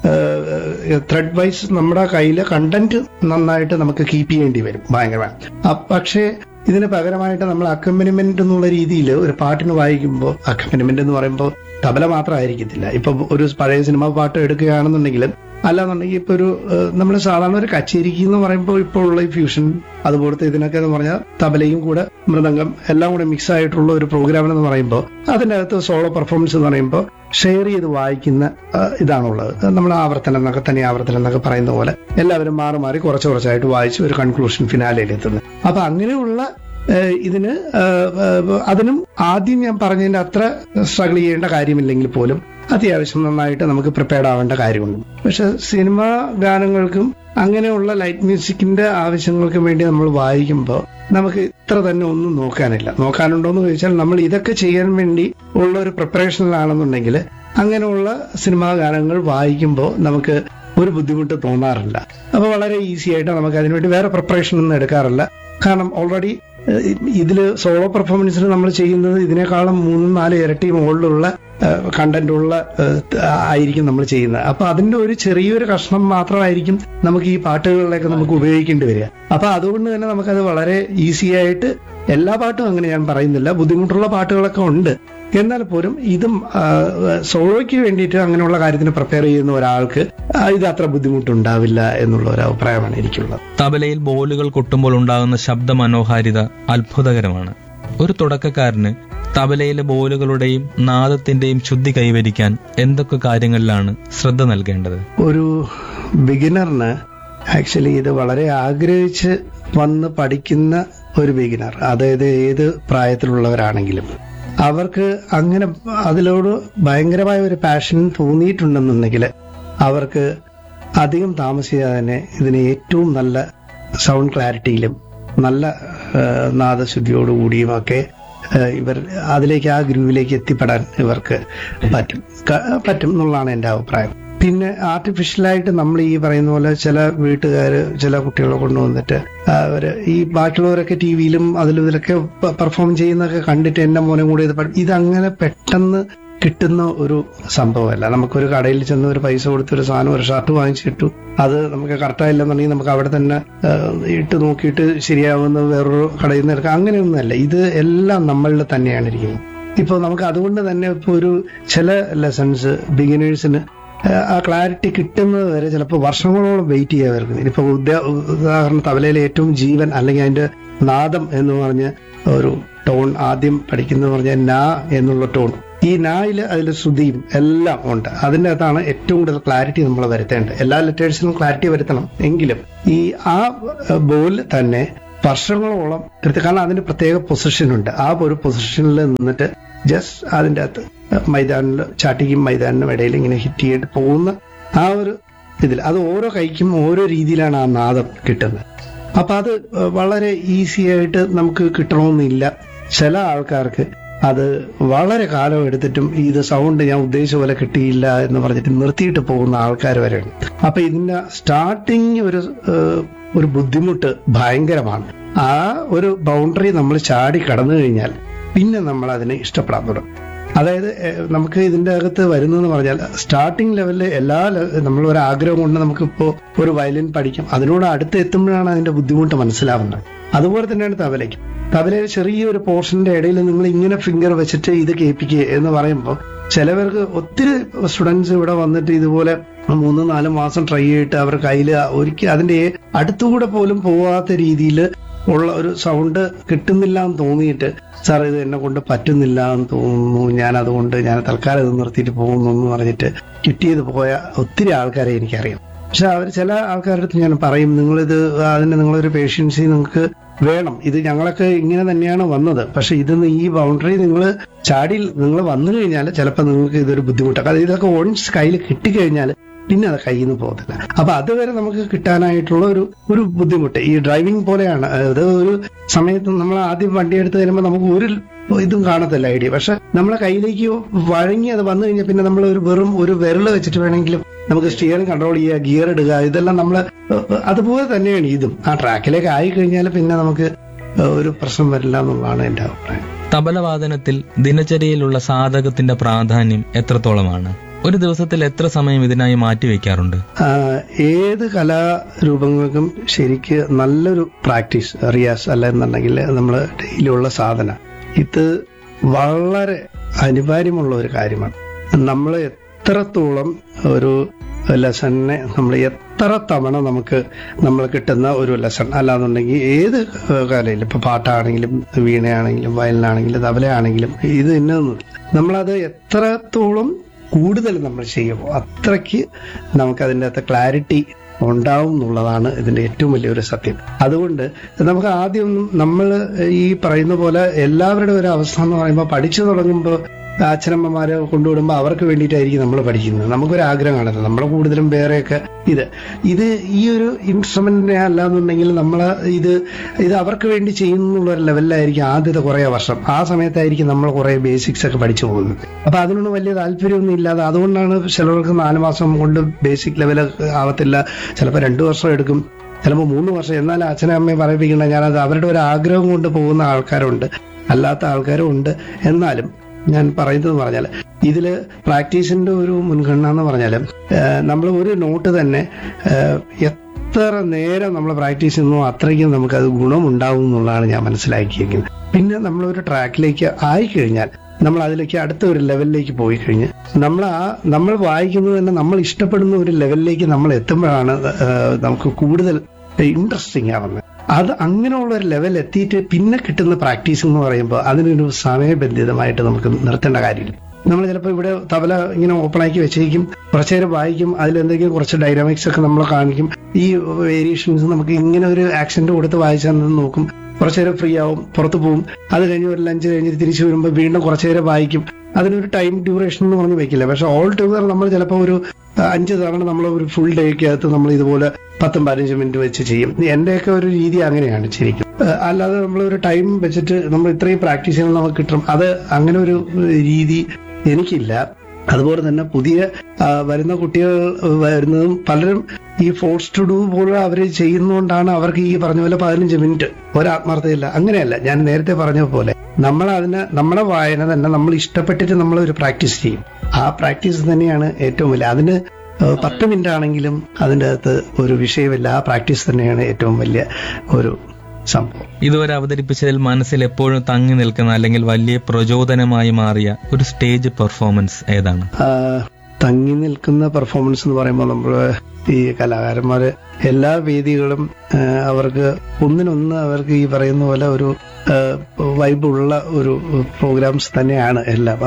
ത്രെഡ് വൈസ് നമ്മുടെ കയ്യിലെ കണ്ടന്റ് നന്നായിട്ട് നമുക്ക് കീപ്പ് ചെയ്യേണ്ടി വരും ഭയങ്കരമായി അ- പക്ഷേ ഇതിന് പകരമായിട്ട് നമ്മൾ അക്കമ്പനിമെന്റ് എന്നുള്ള രീതിയിൽ ഒരു പാട്ടിന് വായിക്കുമ്പോൾ അക്കമ്പനിമെന്റ് എന്ന് പറയുമ്പോൾ തബല മാത്രമായിരിക്കത്തില്ല ഇപ്പൊ ഒരു പഴയ സിനിമ പാട്ട് എടുക്കുകയാണെന്നുണ്ടെങ്കിലും അല്ലാന്നുണ്ടെങ്കിൽ ഇപ്പൊ ഒരു നമ്മൾ സാധാരണ ഒരു കച്ചേരിക്ക് എന്ന് പറയുമ്പോൾ ഇപ്പോൾ ഉള്ള ഈ ഫ്യൂഷൻ അതുപോലത്തെ ഇതിനൊക്കെ എന്ന് പറഞ്ഞാൽ തബലയും കൂടെ മൃദംഗം എല്ലാം കൂടെ മിക്സ് ആയിട്ടുള്ള ഒരു പ്രോഗ്രാം എന്ന് പറയുമ്പോൾ അതിൻ്റെ അകത്ത് സോളോ പെർഫോമൻസ് എന്ന് പറയുമ്പോൾ ഷെയർ ചെയ്ത് വായിക്കുന്ന ആ, ഇതാണുള്ളത് നമ്മൾ ആവർത്തനം എന്നൊക്കെ തന്നെ ആവർത്തനം എന്നൊക്കെ പറയുന്ന പോലെ എല്ലാവരും മാറി മാറി കുറച്ച് കുറച്ചായിട്ട് വായിച്ച് ഒരു കൺക്ലൂഷൻ ഫിനാലയിൽ എത്തുന്നത് അപ്പൊ അങ്ങനെയുള്ള ഏഹ് ഇതിന് ഏഹ് ഏഹ് അതിനും ആദ്യം ഞാൻ പറഞ്ഞതിന്റെ അത്ര സ്ട്രഗിൾ ചെയ്യേണ്ട കാര്യമില്ലെങ്കിൽ പോലും അത്യാവശ്യം നന്നായിട്ട് നമുക്ക് പ്രിപ്പയർഡ് ആവേണ്ട കാര്യമുണ്ട് പക്ഷെ സിനിമ ഗാനങ്ങൾക്കും അങ്ങനെയുള്ള ലൈറ്റ് മ്യൂസിക്കിന്റെ ആവശ്യങ്ങൾക്കും വേണ്ടി നമ്മൾ വായിക്കുമ്പോൾ നമുക്ക് ഇത്ര തന്നെ ഒന്നും നോക്കാനില്ല നോക്കാനുണ്ടോ എന്ന് ചോദിച്ചാൽ നമ്മൾ ഇതൊക്കെ ചെയ്യാൻ വേണ്ടി ഉള്ള ഒരു പ്രിപ്പറേഷനിലാണെന്നുണ്ടെങ്കിൽ അങ്ങനെയുള്ള സിനിമാ ഗാനങ്ങൾ വായിക്കുമ്പോൾ നമുക്ക് ഒരു ബുദ്ധിമുട്ട് തോന്നാറില്ല അപ്പൊ വളരെ ഈസി ആയിട്ട് നമുക്ക് അതിനുവേണ്ടി വേറെ പ്രിപ്പറേഷൻ ഒന്നും എടുക്കാറില്ല കാരണം ഓൾറെഡി ഇതിൽ സോളോ പെർഫോമൻസിന് നമ്മൾ ചെയ്യുന്നത് ഇതിനേക്കാളും മൂന്നും നാല് ഇരട്ടി മുകളിലുള്ള കണ്ടന്റ് ഉള്ള ഏഹ്, ആയിരിക്കും നമ്മൾ ചെയ്യുന്നത് അപ്പൊ അതിന്റെ ഒരു ചെറിയൊരു കഷ്ണം മാത്രമായിരിക്കും നമുക്ക് ഈ പാട്ടുകളിലൊക്കെ നമുക്ക് ഉപയോഗിക്കേണ്ടി വരിക അപ്പൊ അതുകൊണ്ട് തന്നെ നമുക്കത് വളരെ ഈസി ആയിട്ട് എല്ലാ പാട്ടും അങ്ങനെ ഞാൻ പറയുന്നില്ല ബുദ്ധിമുട്ടുള്ള പാട്ടുകളൊക്കെ ഉണ്ട് എന്നാൽ പോലും ഇതും ആ, സോളോയ്ക്ക് വേണ്ടിയിട്ട് അങ്ങനെയുള്ള കാര്യത്തിന് പ്രിപ്പയർ ചെയ്യുന്ന ഒരാൾക്ക് ആ, ഇത് അത്ര ബുദ്ധിമുട്ടുണ്ടാവില്ല എന്നുള്ള ഒരു അഭിപ്രായമാണ് എനിക്കുള്ളത് തബലയിൽ ബോളുകൾ കൊട്ടുമ്പോൾ ഉണ്ടാകുന്ന ശബ്ദ മനോഹാരിത അത്ഭുതകരമാണ് ഒരു തുടക്കക്കാരന് തബലയിലെ ബോലുകളുടെയും നാദത്തിന്റെയും ശുദ്ധി കൈവരിക്കാൻ എന്തൊക്കെ കാര്യങ്ങളിലാണ് ശ്രദ്ധ നൽകേണ്ടത് ഒരു ബിഗിനറിന് ആക്ച്വലി ഇത് വളരെ ആഗ്രഹിച്ച് വന്ന് പഠിക്കുന്ന ഒരു ബിഗിനർ അതായത് ഏത് പ്രായത്തിലുള്ളവരാണെങ്കിലും അവർക്ക് അങ്ങനെ അതിലോട് ഭയങ്കരമായ ഒരു പാഷൻ തോന്നിയിട്ടുണ്ടെന്നുണ്ടെങ്കിൽ അവർക്ക് അധികം താമസിയാതെ തന്നെ ഇതിന് ഏറ്റവും നല്ല സൗണ്ട് ക്ലാരിറ്റിയിലും നല്ല ആ, നാദശുദ്ധിയോടുകൂടിയും ഒക്കെ ആ, ഇവർ അതിലേക്ക് ആ ഗ്രൂവിലേക്ക് എത്തിപ്പെടാൻ ഇവർക്ക് പറ്റും ക- പറ്റും എന്നുള്ളതാണ് എൻ്റെ അഭിപ്രായം പിന്നെ ആർട്ടിഫിഷ്യലായിട്ട് നമ്മൾ ഈ പറയുന്ന പോലെ ചില വീട്ടുകാർ ചില കുട്ടികളെ കൊണ്ടുവന്നിട്ട് അവര് ഈ ബാക്കിയുള്ളവരൊക്കെ ടി വിയിലും അതിലും ഇതിലൊക്കെ പെർഫോം ചെയ്യുന്നതൊക്കെ കണ്ടിട്ട് എന്റെ മോനെ കൂടി ഇത് പഠി- ഇതങ്ങനെ പെട്ടെന്ന് കിട്ടുന്ന ഒരു സംഭവമല്ല നമുക്കൊരു കടയിൽ ചെന്ന് ഒരു പൈസ കൊടുത്ത് ഒരു സാധനം ഒരു ഷർട്ട് വാങ്ങിച്ചിട്ടു അത് നമുക്ക് കറക്റ്റായില്ലെന്നുണ്ടെങ്കിൽ നമുക്ക് അവിടെ തന്നെ ആ, ഇട്ട് നോക്കിയിട്ട് ശരിയാവുന്ന വേറൊരു കടയിൽ നിന്ന് എടുക്കാം അങ്ങനെയൊന്നുമല്ല ഇത് എല്ലാം നമ്മളിൽ തന്നെയാണ് ഇരിക്കുന്നത് ഇപ്പോൾ നമുക്ക് അതുകൊണ്ട് തന്നെ ഇപ്പോൾ ഒരു ചില ലെസൺസ് ബിഗിനേഴ്സിന് ആ ക്ലാരിറ്റി കിട്ടുന്നത് വരെ ചിലപ്പോൾ വർഷങ്ങളോളം വെയിറ്റ് ചെയ്യാൻ വരുന്നത് ഇപ്പോൾ ഉദാ- ഉദാഹരണം തബലയിലെ ഏറ്റവും ജീവൻ അല്ലെങ്കിൽ അതിന്റെ നാദം എന്ന് പറഞ്ഞ ഒരു ടോൺ ആദ്യം പഠിക്കുന്നത് പറഞ്ഞാൽ നാ എന്നുള്ള ടോൺ ഈ നായിൽ അതിൽ ശ്രുതിയും എല്ലാം ഉണ്ട് അതിൻ്റെ അകത്താണ് ഏറ്റവും കൂടുതൽ ക്ലാരിറ്റി നമ്മൾ വരുത്തേണ്ടത് എല്ലാ ലെറ്റേഴ്സിനും ക്ലാരിറ്റി വരുത്തണം എങ്കിലും ഈ ആ ബോൾ തന്നെ വർഷങ്ങളോളം കൃത്യ കാരണം അതിന് പ്രത്യേക പൊസിഷൻ ഉണ്ട് ആ ഒരു പൊസിഷനിൽ നിന്നിട്ട് ജസ്റ്റ് അതിൻ്റെ അകത്ത് മൈതാനിൽ ചാട്ടിക്കും മൈതാനിനും ഇടയിൽ ഇങ്ങനെ ഹിറ്റ് ചെയ്തിട്ട് പോകുന്ന ആ ഒരു ഇതിൽ അത് ഓരോ കൈക്കും ഓരോ രീതിയിലാണ് ആ നാദം കിട്ടുന്നത് അപ്പൊ അത് വളരെ ഈസി ആയിട്ട് നമുക്ക് കിട്ടണമെന്നില്ല ചില ആൾക്കാർക്ക് അത് വളരെ കാലം എടുത്തിട്ടും ഇത് സൗണ്ട് ഞാൻ ഉദ്ദേശിച്ച പോലെ കിട്ടിയില്ല എന്ന് പറഞ്ഞിട്ട് നിർത്തിയിട്ട് പോകുന്ന ആൾക്കാർ വരെയുണ്ട് അപ്പൊ ഇതിന്റെ സ്റ്റാർട്ടിങ് ഒരു ഏഹ്, ഒരു ബുദ്ധിമുട്ട് ഭയങ്കരമാണ് ആ ഒരു ബൗണ്ടറി നമ്മൾ ചാടി കടന്നു കഴിഞ്ഞാൽ പിന്നെ നമ്മൾ അതിനെ ഇഷ്ടപ്പെടാൻ തുടങ്ങും അതായത് ഏഹ്, നമുക്ക് ഇതിന്റെ അകത്ത് വരുന്നതെന്ന് പറഞ്ഞാൽ സ്റ്റാർട്ടിംഗ് ലെവലിൽ എല്ലാ ലെ- നമ്മൾ ഒരു ആഗ്രഹം കൊണ്ട് നമുക്കിപ്പോ ഒരു വയലിൻ പഠിക്കാം അതിനോട് അടുത്ത് എത്തുമ്പോഴാണ് അതിന്റെ ബുദ്ധിമുട്ട് മനസ്സിലാവുന്നത് അതുപോലെ തന്നെയാണ് തബലയ്ക്ക് തബലയിൽ ചെറിയൊരു പോർഷന്റെ ഇടയിൽ നിങ്ങൾ ഇങ്ങനെ ഫിംഗർ വെച്ചിട്ട് ഇത് കേൾപ്പിക്കുക എന്ന് പറയുമ്പോൾ ചിലവർക്ക് ഒത്തിരി സ്റ്റുഡൻസ് ഇവിടെ വന്നിട്ട് ഇതുപോലെ മൂന്ന് നാല് മാസം ട്രൈ ചെയ്തിട്ട് അവർ കയ്യിൽ ഒരിക്കൽ അതിന്റെ അടുത്തുകൂടെ പോലും പോവാത്ത രീതിയിൽ ഉള്ള ഒരു സൗണ്ട് കിട്ടുന്നില്ല എന്ന് തോന്നിയിട്ട് സാർ ഇത് എന്നെ കൊണ്ട് പറ്റുന്നില്ല എന്ന് തോന്നുന്നു ഞാൻ അതുകൊണ്ട് ഞാൻ തൽക്കാലം ഇത് നിർത്തിയിട്ട് പോകുന്നു എന്ന് പറഞ്ഞിട്ട് കിട്ടിയത് പോയ ഒത്തിരി ആൾക്കാരെ എനിക്കറിയാം പക്ഷെ അവർ ചില ആൾക്കാരുടെ അടുത്ത് ഞാൻ പറയും നിങ്ങളിത് അതിന് നിങ്ങളൊരു പേഷ്യൻസി നിങ്ങൾക്ക് വേണം ഇത് ഞങ്ങളൊക്കെ ഇങ്ങനെ തന്നെയാണ് വന്നത് പക്ഷെ ഇതിന്ന് ഈ ബൗണ്ടറി നിങ്ങൾ ചാടി നിങ്ങൾ വന്നു കഴിഞ്ഞാൽ ചിലപ്പോൾ നിങ്ങൾക്ക് ഇതൊരു ബുദ്ധിമുട്ടാണ് അത് ഇതൊക്കെ ഓൺസ് കയ്യിൽ കിട്ടിക്കഴിഞ്ഞാൽ പിന്നെ അത് കയ്യിൽ നിന്ന് പോകത്തില്ല അപ്പൊ അതുവരെ നമുക്ക് കിട്ടാനായിട്ടുള്ള ഒരു ഒരു ബുദ്ധിമുട്ട് ഈ ഡ്രൈവിംഗ് പോലെയാണ് അത് ഒരു സമയത്ത് നമ്മൾ ആദ്യം വണ്ടി എടുത്ത് തരുമ്പോൾ നമുക്ക് ഒരു ഇതും കാണത്തില്ല ഐഡിയ പക്ഷെ നമ്മളെ കയ്യിലേക്ക് വഴങ്ങി അത് വന്നു കഴിഞ്ഞാൽ പിന്നെ നമ്മൾ ഒരു വെറും ഒരു വിരൽ വെച്ചിട്ട് വേണമെങ്കിലും നമുക്ക് സ്റ്റിയറിംഗ് കൺട്രോൾ ചെയ്യുക ഗിയർ ഇടുക ഇതെല്ലാം നമ്മൾ അതുപോലെ തന്നെയാണ് ഇതും ആ ട്രാക്കിലേക്ക് ആയി കഴിഞ്ഞാൽ പിന്നെ നമുക്ക് ഒരു പ്രശ്നം വരില്ല എന്നുള്ളതാണ് എന്റെ അഭിപ്രായം തബലവാദനത്തിൽ ദിനചര്യയിലുള്ള സാധകത്തിന്റെ പ്രാധാന്യം എത്രത്തോളമാണ് ഒരു ദിവസത്തിൽ എത്ര സമയം ഇതിനായി മാറ്റിവെക്കാറുണ്ട് ആ, ഏത് കലാരൂപങ്ങൾക്കും ശരിക്ക് നല്ലൊരു പ്രാക്ടീസ് റിയാസ് അല്ല എന്നുണ്ടെങ്കിൽ നമ്മൾ ഡെയിലിയുള്ള സാധന ഇത് വളരെ അനിവാര്യമുള്ള ഒരു കാര്യമാണ് നമ്മൾ എത്രത്തോളം ഒരു ലെസണിനെ നമ്മൾ എത്ര തവണ നമുക്ക് നമ്മൾ കിട്ടുന്ന ഒരു ലെസൺ അല്ലാന്നുണ്ടെങ്കിൽ ഏത് കലയിലും ഇപ്പൊ പാട്ടാണെങ്കിലും വീണയാണെങ്കിലും വയലിനാണെങ്കിലും തബലയാണെങ്കിലും ഇത് ഇന്നൊന്നും നമ്മളത് എത്രത്തോളം കൂടുതൽ നമ്മൾ ചെയ്യുമോ അത്രയ്ക്ക് നമുക്ക് അതിൻ്റെ അകത്ത് ക്ലാരിറ്റി ഉണ്ടാവും എന്നുള്ളതാണ് ഇതിന്റെ ഏറ്റവും വലിയൊരു സത്യം അതുകൊണ്ട് നമുക്ക് ആദ്യം നമ്മൾ ഈ പറയുന്ന പോലെ എല്ലാവരുടെ ഒരു അവസ്ഥ എന്ന് പറയുമ്പോൾ പഠിച്ചു തുടങ്ങുമ്പോൾ അച്ഛനമ്മമാരെ കൊണ്ടുവിടുമ്പോൾ അവർക്ക് വേണ്ടിയിട്ടായിരിക്കും നമ്മൾ പഠിക്കുന്നത് നമുക്കൊരു ആഗ്രഹമാണല്ലോ നമ്മൾ കൂടുതലും വേറെയൊക്കെ ഇത് ഇത് ഈ ഒരു ഇൻസ്ട്രുമെന്റിനെ അല്ലാന്നുണ്ടെങ്കിൽ നമ്മൾ ഇത് ഇത് അവർക്ക് വേണ്ടി ചെയ്യുന്നുള്ള ഒരു ലെവലിലായിരിക്കും ആദ്യത്തെ കുറേ വർഷം ആ സമയത്തായിരിക്കും നമ്മൾ കുറേ ബേസിക്സ് ഒക്കെ പഠിച്ചു പോകുന്നത് അപ്പൊ അതിനൊന്നും വലിയ താല്പര്യമൊന്നും ഇല്ലാതെ അതുകൊണ്ടാണ് ചിലർക്ക് നാല് മാസം കൊണ്ട് ബേസിക് ലെവൽ ആവത്തില്ല ചിലപ്പോൾ രണ്ടു വർഷം എടുക്കും ചിലപ്പോൾ മൂന്ന് വർഷം എന്നാൽ അച്ഛനെ അമ്മയെ പറയിപ്പിക്കണ്ട ഞാനത് അവരുടെ ഒരു ആഗ്രഹം കൊണ്ട് പോകുന്ന ആൾക്കാരുണ്ട് അല്ലാത്ത ആൾക്കാരും ഉണ്ട് എന്നാലും ഞാൻ പറയുന്നത് പറഞ്ഞാൽ ഇതില് പ്രാക്ടീസിന്റെ ഒരു മുൻഗണന എന്ന് പറഞ്ഞാൽ നമ്മൾ ഒരു നോട്ട് തന്നെ ഏഹ്, എത്ര നേരം നമ്മൾ പ്രാക്ടീസ് ചെയ്യുന്നു അത്രയ്ക്കും നമുക്കത് ഗുണമുണ്ടാവും എന്നുള്ളതാണ് ഞാൻ മനസ്സിലാക്കിയിരിക്കുന്നത് പിന്നെ നമ്മൾ ഒരു ട്രാക്കിലേക്ക് ആയിക്കഴിഞ്ഞാൽ നമ്മൾ അതിലേക്ക് അടുത്ത ഒരു ലെവലിലേക്ക് പോയി കഴിഞ്ഞ് നമ്മൾ ആ നമ്മൾ വായിക്കുന്നത് തന്നെ നമ്മൾ ഇഷ്ടപ്പെടുന്ന ഒരു ലെവലിലേക്ക് നമ്മൾ എത്തുമ്പോഴാണ് ഏഹ്, നമുക്ക് കൂടുതൽ ഇൻട്രസ്റ്റിംഗ് ആവുന്നത് അത് അങ്ങനെയുള്ള ഒരു ലെവൽ എത്തിയിട്ട് പിന്നെ കിട്ടുന്ന പ്രാക്ടീസ് എന്ന് പറയുമ്പോൾ അതിനൊരു സമയബന്ധിതമായിട്ട് നമുക്ക് നിർത്തേണ്ട കാര്യമില്ല നമ്മൾ ചിലപ്പോൾ ഇവിടെ തബല ഇങ്ങനെ ഓപ്പൺ ആക്കി വെച്ചേക്കും കുറച്ചു നേരം വായിക്കും അതിലെന്തെങ്കിലും കുറച്ച് ഡൈനാമിക്സ് ഒക്കെ നമ്മൾ കാണിക്കും ഈ വേരിയേഷൻസ് നമുക്ക് ഇങ്ങനെ ഒരു ആക്സെന്റ് കൊടുത്ത് വായിച്ചാൽ നോക്കും കുറച്ചു നേരം ഫ്രീ ആവും പുറത്ത് പോകും അത് കഴിഞ്ഞ് ഒരു ലഞ്ച് കഴിഞ്ഞിട്ട് തിരിച്ചു വരുമ്പോൾ വീണ്ടും കുറച്ചു നേരം വായിക്കും അതിനൊരു ടൈം ഡ്യൂറേഷൻ എന്ന് പറഞ്ഞ് വെക്കില്ല പക്ഷെ ഓൾ ടുഗദർ നമ്മൾ ചിലപ്പോൾ ഒരു ആ, അഞ്ച് തവണ നമ്മൾ ഒരു ഫുൾ ഡേക്കകത്ത് നമ്മൾ ഇതുപോലെ പത്തും പതിനഞ്ച് മിനിറ്റ് വെച്ച് ചെയ്യും എന്റെയൊക്കെ ഒരു രീതി അങ്ങനെയാണ് ശരിക്കും ആ, അല്ലാതെ നമ്മൾ ഒരു ടൈം വെച്ചിട്ട് നമ്മൾ ഇത്രയും പ്രാക്ടീസ് ചെയ്യുമ്പോൾ നമുക്ക് കിട്ടും അത് അങ്ങനെ ഒരു രീതി എനിക്കില്ല അതുപോലെ തന്നെ പുതിയ ആ, വരുന്ന കുട്ടികൾ വരുന്നതും പലരും ഈ ഫോഴ്സ് ടു ഡു പോലെ അവർ ചെയ്യുന്നതുകൊണ്ടാണ് അവർക്ക് ഈ പറഞ്ഞ പോലെ പതിനഞ്ച് മിനിറ്റ് ഒരാത്മാർത്ഥയില്ല അങ്ങനെയല്ല ഞാൻ നേരത്തെ പറഞ്ഞ പോലെ നമ്മൾ അതിന് നമ്മുടെ വായന തന്നെ നമ്മൾ ഇഷ്ടപ്പെട്ടിട്ട് നമ്മൾ ഒരു പ്രാക്ടീസ് ചെയ്യും ആ പ്രാക്ടീസ് തന്നെയാണ് ഏറ്റവും വലിയ അതിന് ഏഹ്, പത്ത് മിനിറ്റ് ആണെങ്കിലും അതിൻ്റെ അകത്ത് ഒരു വിഷയമില്ല ആ പ്രാക്ടീസ് തന്നെയാണ് ഏറ്റവും വലിയ ഒരു സംഭവം ഇതുവരെ അവതരിപ്പിച്ചതിൽ മനസ്സിൽ എപ്പോഴും തങ്ങി നിൽക്കുന്ന അല്ലെങ്കിൽ വലിയ പ്രചോദനമായി മാറിയ ഒരു സ്റ്റേജ് പെർഫോമൻസ് ഏതാണ് ആ, തങ്ങി നിൽക്കുന്ന പെർഫോമൻസ് എന്ന് പറയുമ്പോൾ നമ്മൾ ഈ കലാകാരന്മാര് എല്ലാ വേദികളും ആ, അവർക്ക് ഒന്നിനൊന്ന് അവർക്ക് ഈ പറയുന്ന പോലെ ഒരു വൈബുള്ള ഒരു പ്രോഗ്രാംസ് തന്നെയാണ് എല്ലാം അപ്പോൾ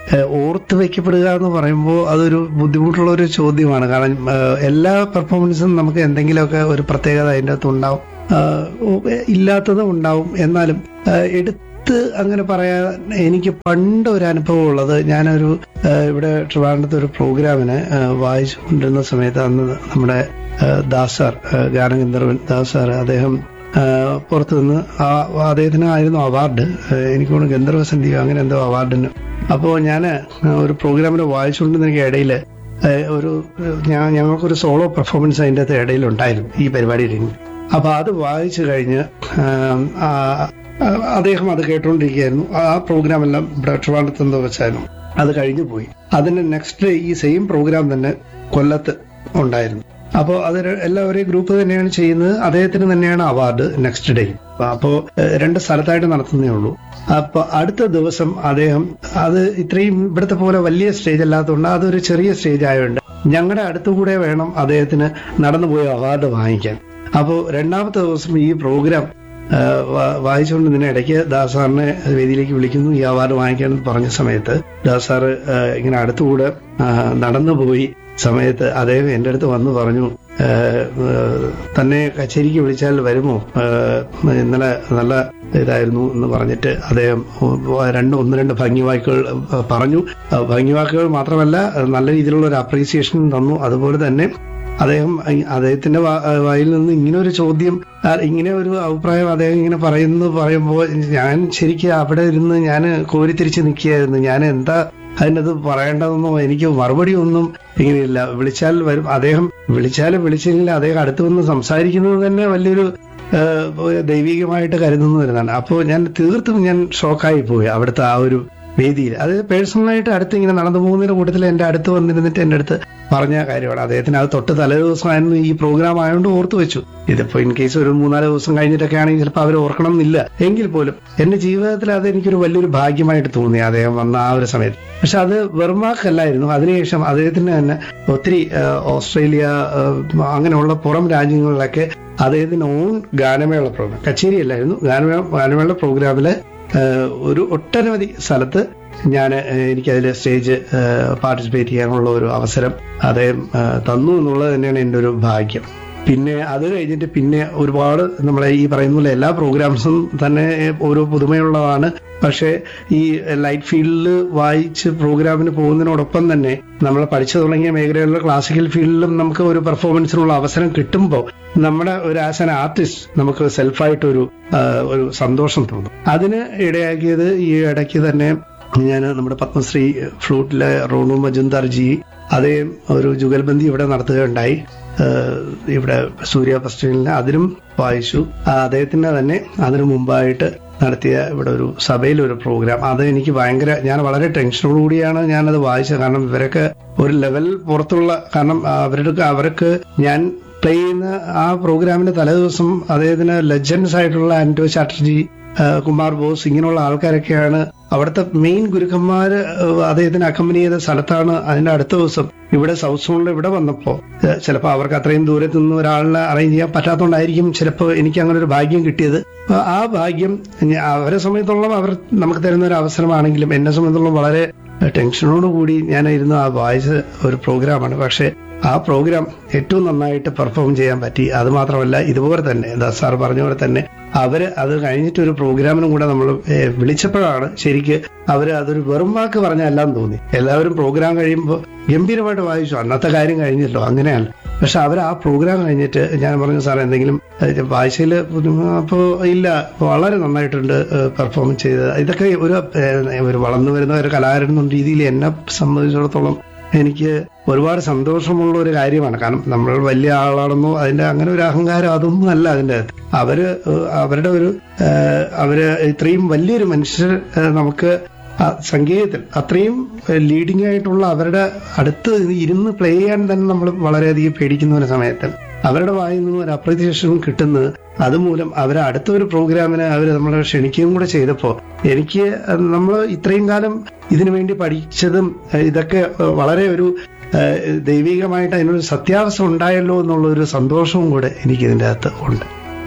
ഏഹ്, ഓർത്ത് വെക്കപ്പെടുക എന്ന് പറയുമ്പോൾ അതൊരു ബുദ്ധിമുട്ടുള്ള ഒരു ചോദ്യമാണ് കാരണം ഏഹ്, എല്ലാ പെർഫോമൻസും നമുക്ക് എന്തെങ്കിലുമൊക്കെ ഒരു പ്രത്യേകത അതിൻ്റെ അകത്ത് ഉണ്ടാവും ഏഹ്, ഓ- ഇല്ലാത്തതും ഉണ്ടാവും എന്നാലും ഏഹ്, എടുത്ത് അങ്ങനെ പറയാൻ എനിക്ക് പണ്ട് ഒരു അനുഭവം ഉള്ളത് ഞാനൊരു ഏഹ്, ഇവിടെ ട്രിവാൻഡ്രത്ത് ഒരു പ്രോഗ്രാമിന് ഏഹ്, വായിച്ചുകൊണ്ടിരുന്ന സമയത്ത് അന്ന് നമ്മുടെ ഏഹ്, ദാസ് സാർ ഏഹ്, ഗാനഗന്ധർവൻ ദാസ് സാർ അദ്ദേഹം ഏഹ്, പുറത്തു നിന്ന് ആ- അദ്ദേഹത്തിന് ആയിരുന്നു അവാർഡ് ഏഹ്, എനിക്ക് തോന്നുന്നു ഗന്ധർവ സന്ധ്യ അങ്ങനെ എന്തോ അവാർഡിന് അപ്പോൾ ഞാൻ ഒരു പ്രോഗ്രാമിന് വായിച്ചുകൊണ്ടിരുന്ന ഇടയിൽ ഒരു ഞാൻ ഞങ്ങൾക്കൊരു സോളോ പെർഫോമൻസ് അതിൻ്റെ അകത്ത് ഇടയിൽ ഉണ്ടായിരുന്നു ഈ പരിപാടിയിൽ അപ്പൊ അത് വായിച്ചു കഴിഞ്ഞ് ആം, ആ, ആ, അദ്ദേഹം അത് കേട്ടുകൊണ്ടിരിക്കുകയായിരുന്നു ആ പ്രോഗ്രാം എല്ലാം ഇവിടെ ട്രിവാൻഡ്രത്ത് എന്തോ വെച്ചായിരുന്നു അത് കഴിഞ്ഞു പോയി അതിന്റെ നെക്സ്റ്റ് ഡേ ഈ സെയിം പ്രോഗ്രാം തന്നെ കൊല്ലത്ത് ഉണ്ടായിരുന്നു അപ്പോൾ അത് ര- എല്ലാം ഒരേ ഗ്രൂപ്പ് തന്നെയാണ് ചെയ്യുന്നത് അദ്ദേഹത്തിന് തന്നെയാണ് അവാർഡ് നെക്സ്റ്റ് ഡേ അപ്പോൾ രണ്ട് സ്ഥലത്തായിട്ട് നടത്തുന്നേ ഉള്ളൂ അപ്പൊ അടുത്ത ദിവസം അദ്ദേഹം അത് ഇത്രയും ഇവിടുത്തെ പോലെ വലിയ സ്റ്റേജ് അല്ലാത്തതുകൊണ്ട് അതൊരു ചെറിയ സ്റ്റേജ് ആയതുകൊണ്ട് ഞങ്ങളുടെ അടുത്തുകൂടെ വേണം അദ്ദേഹത്തിന് നടന്നുപോയി അവാർഡ് വാങ്ങിക്കാൻ അപ്പോൾ രണ്ടാമത്തെ ദിവസം ഈ പ്രോഗ്രാം വായിച്ചുകൊണ്ട് ഇതിന് ഇടയ്ക്ക് ദാസ് സാറിനെ വേദിയിലേക്ക് വിളിക്കുന്നു ഈ അവാർഡ് വാങ്ങിക്കാൻ പറഞ്ഞ സമയത്ത് ദാസ് സാറ് ആ, ഇങ്ങനെ അടുത്തുകൂടെ ആ, നടന്നുപോയി സമയത്ത് അദ്ദേഹം എൻ്റെ അടുത്ത് വന്ന് പറഞ്ഞു ആ, ആ, തന്നെ കച്ചേരിക്ക് വിളിച്ചാൽ വരുമോ ആ, ഇന്നലെ നല്ല ഇതായിരുന്നു എന്ന് പറഞ്ഞിട്ട് അദ്ദേഹം രണ്ട് ഒന്ന് രണ്ട് ഭംഗിവാക്കുകൾ ആ, പറഞ്ഞു ആ, ഭംഗിവാക്കുകൾ മാത്രമല്ല നല്ല രീതിയിലുള്ള ഒരു അപ്രീസിയേഷൻ തന്നു അതുപോലെ തന്നെ അദ്ദേഹം അ- അദ്ദേഹത്തിന്റെ വാ- വായിൽ നിന്ന് ഇങ്ങനെ ഒരു ചോദ്യം ആ, ഇങ്ങനെ ഒരു അഭിപ്രായം അദ്ദേഹം ഇങ്ങനെ പറയുന്നു പറയുമ്പോൾ ഞാൻ ശരിക്കും അവിടെ ഇരുന്ന് ഞാൻ കോരിത്തിരിച്ച് നിൽക്കുകയായിരുന്നു ഞാൻ എന്താ അതിനത് പറയേണ്ടതെന്നോ എനിക്ക് മറുപടി ഒന്നും ഇങ്ങനെയില്ല വിളിച്ചാൽ വരും അദ്ദേഹം വിളിച്ചാലും വിളിച്ചില്ല അദ്ദേഹം അടുത്ത് വന്ന് സംസാരിക്കുന്നത് തന്നെ വലിയൊരു ഏഹ്, ഒരു ദൈവികമായിട്ട് കരുതുന്നു വരുന്നതാണ് അപ്പോൾ ഞാൻ തീർത്തും ഞാൻ ഷോക്കായി പോയി അവിടുത്തെ ആ ഒരു വേദിയിൽ അത് പേഴ്സണലായിട്ട് അടുത്ത് ഇങ്ങനെ നടന്നു പോകുന്നതിന്റെ കൂട്ടത്തിൽ എന്റെ അടുത്ത് വന്നിരുന്നിട്ട് എന്റെ അടുത്ത് പറഞ്ഞ കാര്യമാണ് അദ്ദേഹത്തിന് അത് തൊട്ട് തലേ ദിവസമായിരുന്നു ഈ പ്രോഗ്രാം ആയതുകൊണ്ട് ഓർത്തു വെച്ചു ഇതിപ്പോ ഇൻ കേസ് ഒരു മൂന്നാല് ദിവസം കഴിഞ്ഞിട്ടൊക്കെ ആണെങ്കിൽ ചിലപ്പോൾ അവർ ഓർക്കണം എന്നില്ല എങ്കിൽ പോലും എന്റെ ജീവിതത്തിൽ അത് എനിക്കൊരു വലിയൊരു ഭാഗ്യമായിട്ട് തോന്നി അദ്ദേഹം വന്ന ആ ഒരു സമയത്ത് പക്ഷെ അത് വെറുമാക്കല്ലായിരുന്നു അതിനുശേഷം അദ്ദേഹത്തിന് തന്നെ ഒത്തിരി ആ, ഓസ്ട്രേലിയ ആ, അങ്ങനെയുള്ള പുറം രാജ്യങ്ങളിലൊക്കെ അദ്ദേഹത്തിന് ഓൺ ഗാനമേള പ്രോഗ്രാം കച്ചേരിയല്ലായിരുന്നു ഗാനമേള ഗാനമേള പ്രോഗ്രാമില് ഏഹ് ഒരു ഒട്ടനവധി സ്ഥലത്ത് ഞാൻ എനിക്കതിൽ സ്റ്റേജ് പാർട്ടിസിപ്പേറ്റ് ചെയ്യാനുള്ള ഒരു അവസരം അദ്ദേഹം ഏഹ് തന്നു എന്നുള്ളത് തന്നെയാണ് എൻ്റെ ഒരു ഭാഗ്യം പിന്നെ അത് കഴിഞ്ഞിട്ട് പിന്നെ ഒരുപാട് നമ്മളെ ഈ പറയുന്ന പോലെ എല്ലാ പ്രോഗ്രാംസും തന്നെ ഓരോ പുതുമയുള്ളതാണ് പക്ഷേ ഈ ലൈറ്റ് ഫീൽഡിൽ വായിച്ച് പ്രോഗ്രാമിന് പോകുന്നതിനോടൊപ്പം തന്നെ നമ്മൾ പഠിച്ചു തുടങ്ങിയ മേഖലകളിലെ ക്ലാസിക്കൽ ഫീൽഡിലും നമുക്ക് ഒരു പെർഫോമൻസിനുള്ള അവസരം കിട്ടുമ്പോൾ നമ്മുടെ ഒരു ആസ് ആൻ ആർട്ടിസ്റ്റ് നമുക്ക് സെൽഫായിട്ടൊരു ആ, ഒരു സന്തോഷം തോന്നും അതിന് ഇടയാക്കിയത് ഈ ഇടയ്ക്ക് തന്നെ ഞാൻ നമ്മുടെ പത്മശ്രീ ഫ്ലൂട്ടിലെ റോണു മജുന്ദാർ ജി അതേ ഒരു ജുഗൽബന്ദി ഇവിടെ നടത്തുകയുണ്ടായി ഏഹ് ഇവിടെ സൂര്യ ഫെസ്റ്റിവലിന് അതിനും വായിച്ചു ആ, അദ്ദേഹത്തിന് തന്നെ അതിനു മുമ്പായിട്ട് നടത്തിയ ഇവിടെ ഒരു സഭയിൽ ഒരു പ്രോഗ്രാം അത് എനിക്ക് ഭയങ്കര ഞാൻ വളരെ ടെൻഷനോടുകൂടിയാണ് ഞാനത് വായിച്ചത് കാരണം ഇവരൊക്കെ ഒരു ലെവൽ പുറത്തുള്ള കാരണം അവരുടെ അവർക്ക് ഞാൻ പ്ലേ ചെയ്യുന്ന ആ പ്രോഗ്രാമിന്റെ തലേദിവസം അദ്ദേഹത്തിന് ലെജൻഡ്സ് ആയിട്ടുള്ള ആന്റോ ചാറ്റർജി ആ, കുമാർ ബോസ് ഇങ്ങനെയുള്ള ആൾക്കാരൊക്കെയാണ് അവിടുത്തെ മെയിൻ ഗുരുക്കന്മാര് അദ്ദേഹത്തിന് അക്കമ്പനി ചെയ്ത സ്ഥലത്താണ് അതിന്റെ അടുത്ത ദിവസം ഇവിടെ സൗത്ത് സോണിൽ ഇവിടെ വന്നപ്പോ ഏഹ്, ചിലപ്പോ അവർക്ക് അത്രയും ദൂരത്ത് നിന്ന് ഒരാളിനെ അറേഞ്ച് ചെയ്യാൻ പറ്റാത്തതുകൊണ്ടായിരിക്കും ചിലപ്പോൾ എനിക്ക് അങ്ങനെ ഒരു ഭാഗ്യം കിട്ടിയത് അപ്പൊ ആ ഭാഗ്യം ഞ- അവരെ സംബന്ധിച്ചോളം അവർ നമുക്ക് തരുന്ന ഒരു അവസരമാണെങ്കിലും എന്നെ സംബന്ധിച്ചോളം വളരെ ടെൻഷനോട് കൂടി ഞാൻ ഇരുന്ന് ആ വായിച്ച ഒരു പ്രോഗ്രാമാണ് പക്ഷേ ആ പ്രോഗ്രാം ഏറ്റവും നന്നായിട്ട് പെർഫോം ചെയ്യാൻ പറ്റി അത് മാത്രമല്ല ഇതുപോലെ തന്നെ ദാസ് സാർ പറഞ്ഞ പോലെ തന്നെ അവര് അത് കഴിഞ്ഞിട്ട് ഒരു പ്രോഗ്രാമിനും കൂടെ നമ്മൾ വിളിച്ചപ്പോഴാണ് ശരിക്ക് അവര് അതൊരു വെറും വാക്ക് പറഞ്ഞല്ലെന്ന് തോന്നി എല്ലാവരും പ്രോഗ്രാം കഴിയുമ്പോൾ ഗംഭീരമായിട്ട് വായിച്ചു അന്നത്തെ കാര്യം കഴിഞ്ഞല്ലോ അങ്ങനെയല്ല പക്ഷെ അവർ ആ പ്രോഗ്രാം കഴിഞ്ഞിട്ട് ഞാൻ പറഞ്ഞു സാർ എന്തെങ്കിലും ഏഹ്, വായിച്ചതിൽ അപ്പോൾ ഇല്ല വളരെ നന്നായിട്ടുണ്ട് പെർഫോം ചെയ്തത് ഇതൊക്കെ ഒരു ഏഹ്, ഒരു വളർന്നു വരുന്ന ഒരു കലാകാരൻ എന്നുള്ള രീതിയിൽ എന്നെ സംബന്ധിച്ചിടത്തോളം എനിക്ക് ഒരുപാട് സന്തോഷമുള്ള ഒരു കാര്യമാണ് കാരണം നമ്മൾ വലിയ ആളാണെന്നോ അതിന്റെ അങ്ങനെ ഒരു അഹങ്കാരം അതൊന്നും അല്ല അതിന്റെ അകത്ത് അവര് ഏഹ്, അവരുടെ ഒരു ഏഹ്, അവര് ഇത്രയും വലിയൊരു മനുഷ്യർ ഏഹ്, നമുക്ക് ആ സംഗീതത്തിൽ അത്രയും ലീഡിംഗ് ആയിട്ടുള്ള അവരുടെ അടുത്ത് ഇരുന്ന് പ്ലേ ചെയ്യാൻ തന്നെ നമ്മൾ വളരെയധികം പേടിക്കുന്ന ഒരു സമയത്ത് അവരുടെ വായിൽ നിന്ന് ഒരു അപ്രീസിയേഷൻ കിട്ടുന്നത് അതുമൂലം അവരെ അടുത്ത ഒരു പ്രോഗ്രാമിന് അവർ നമ്മളെ ക്ഷണിക്കുകയും കൂടെ ചെയ്തപ്പോൾ എനിക്ക് നമ്മൾ ഇത്രയും കാലം ഇതിനു വേണ്ടി പഠിച്ചതും ഏഹ്, ഇതൊക്കെ ഏഹ്, വളരെ ഒരു ഏഹ്, ദൈവികമായിട്ട് അതിനൊരു സത്യാവസ്ഥ ഉണ്ടായല്ലോ എന്നുള്ള ഒരു സന്തോഷവും കൂടെ എനിക്ക് ഇതിൻ്റെ അകത്ത് ഉണ്ട്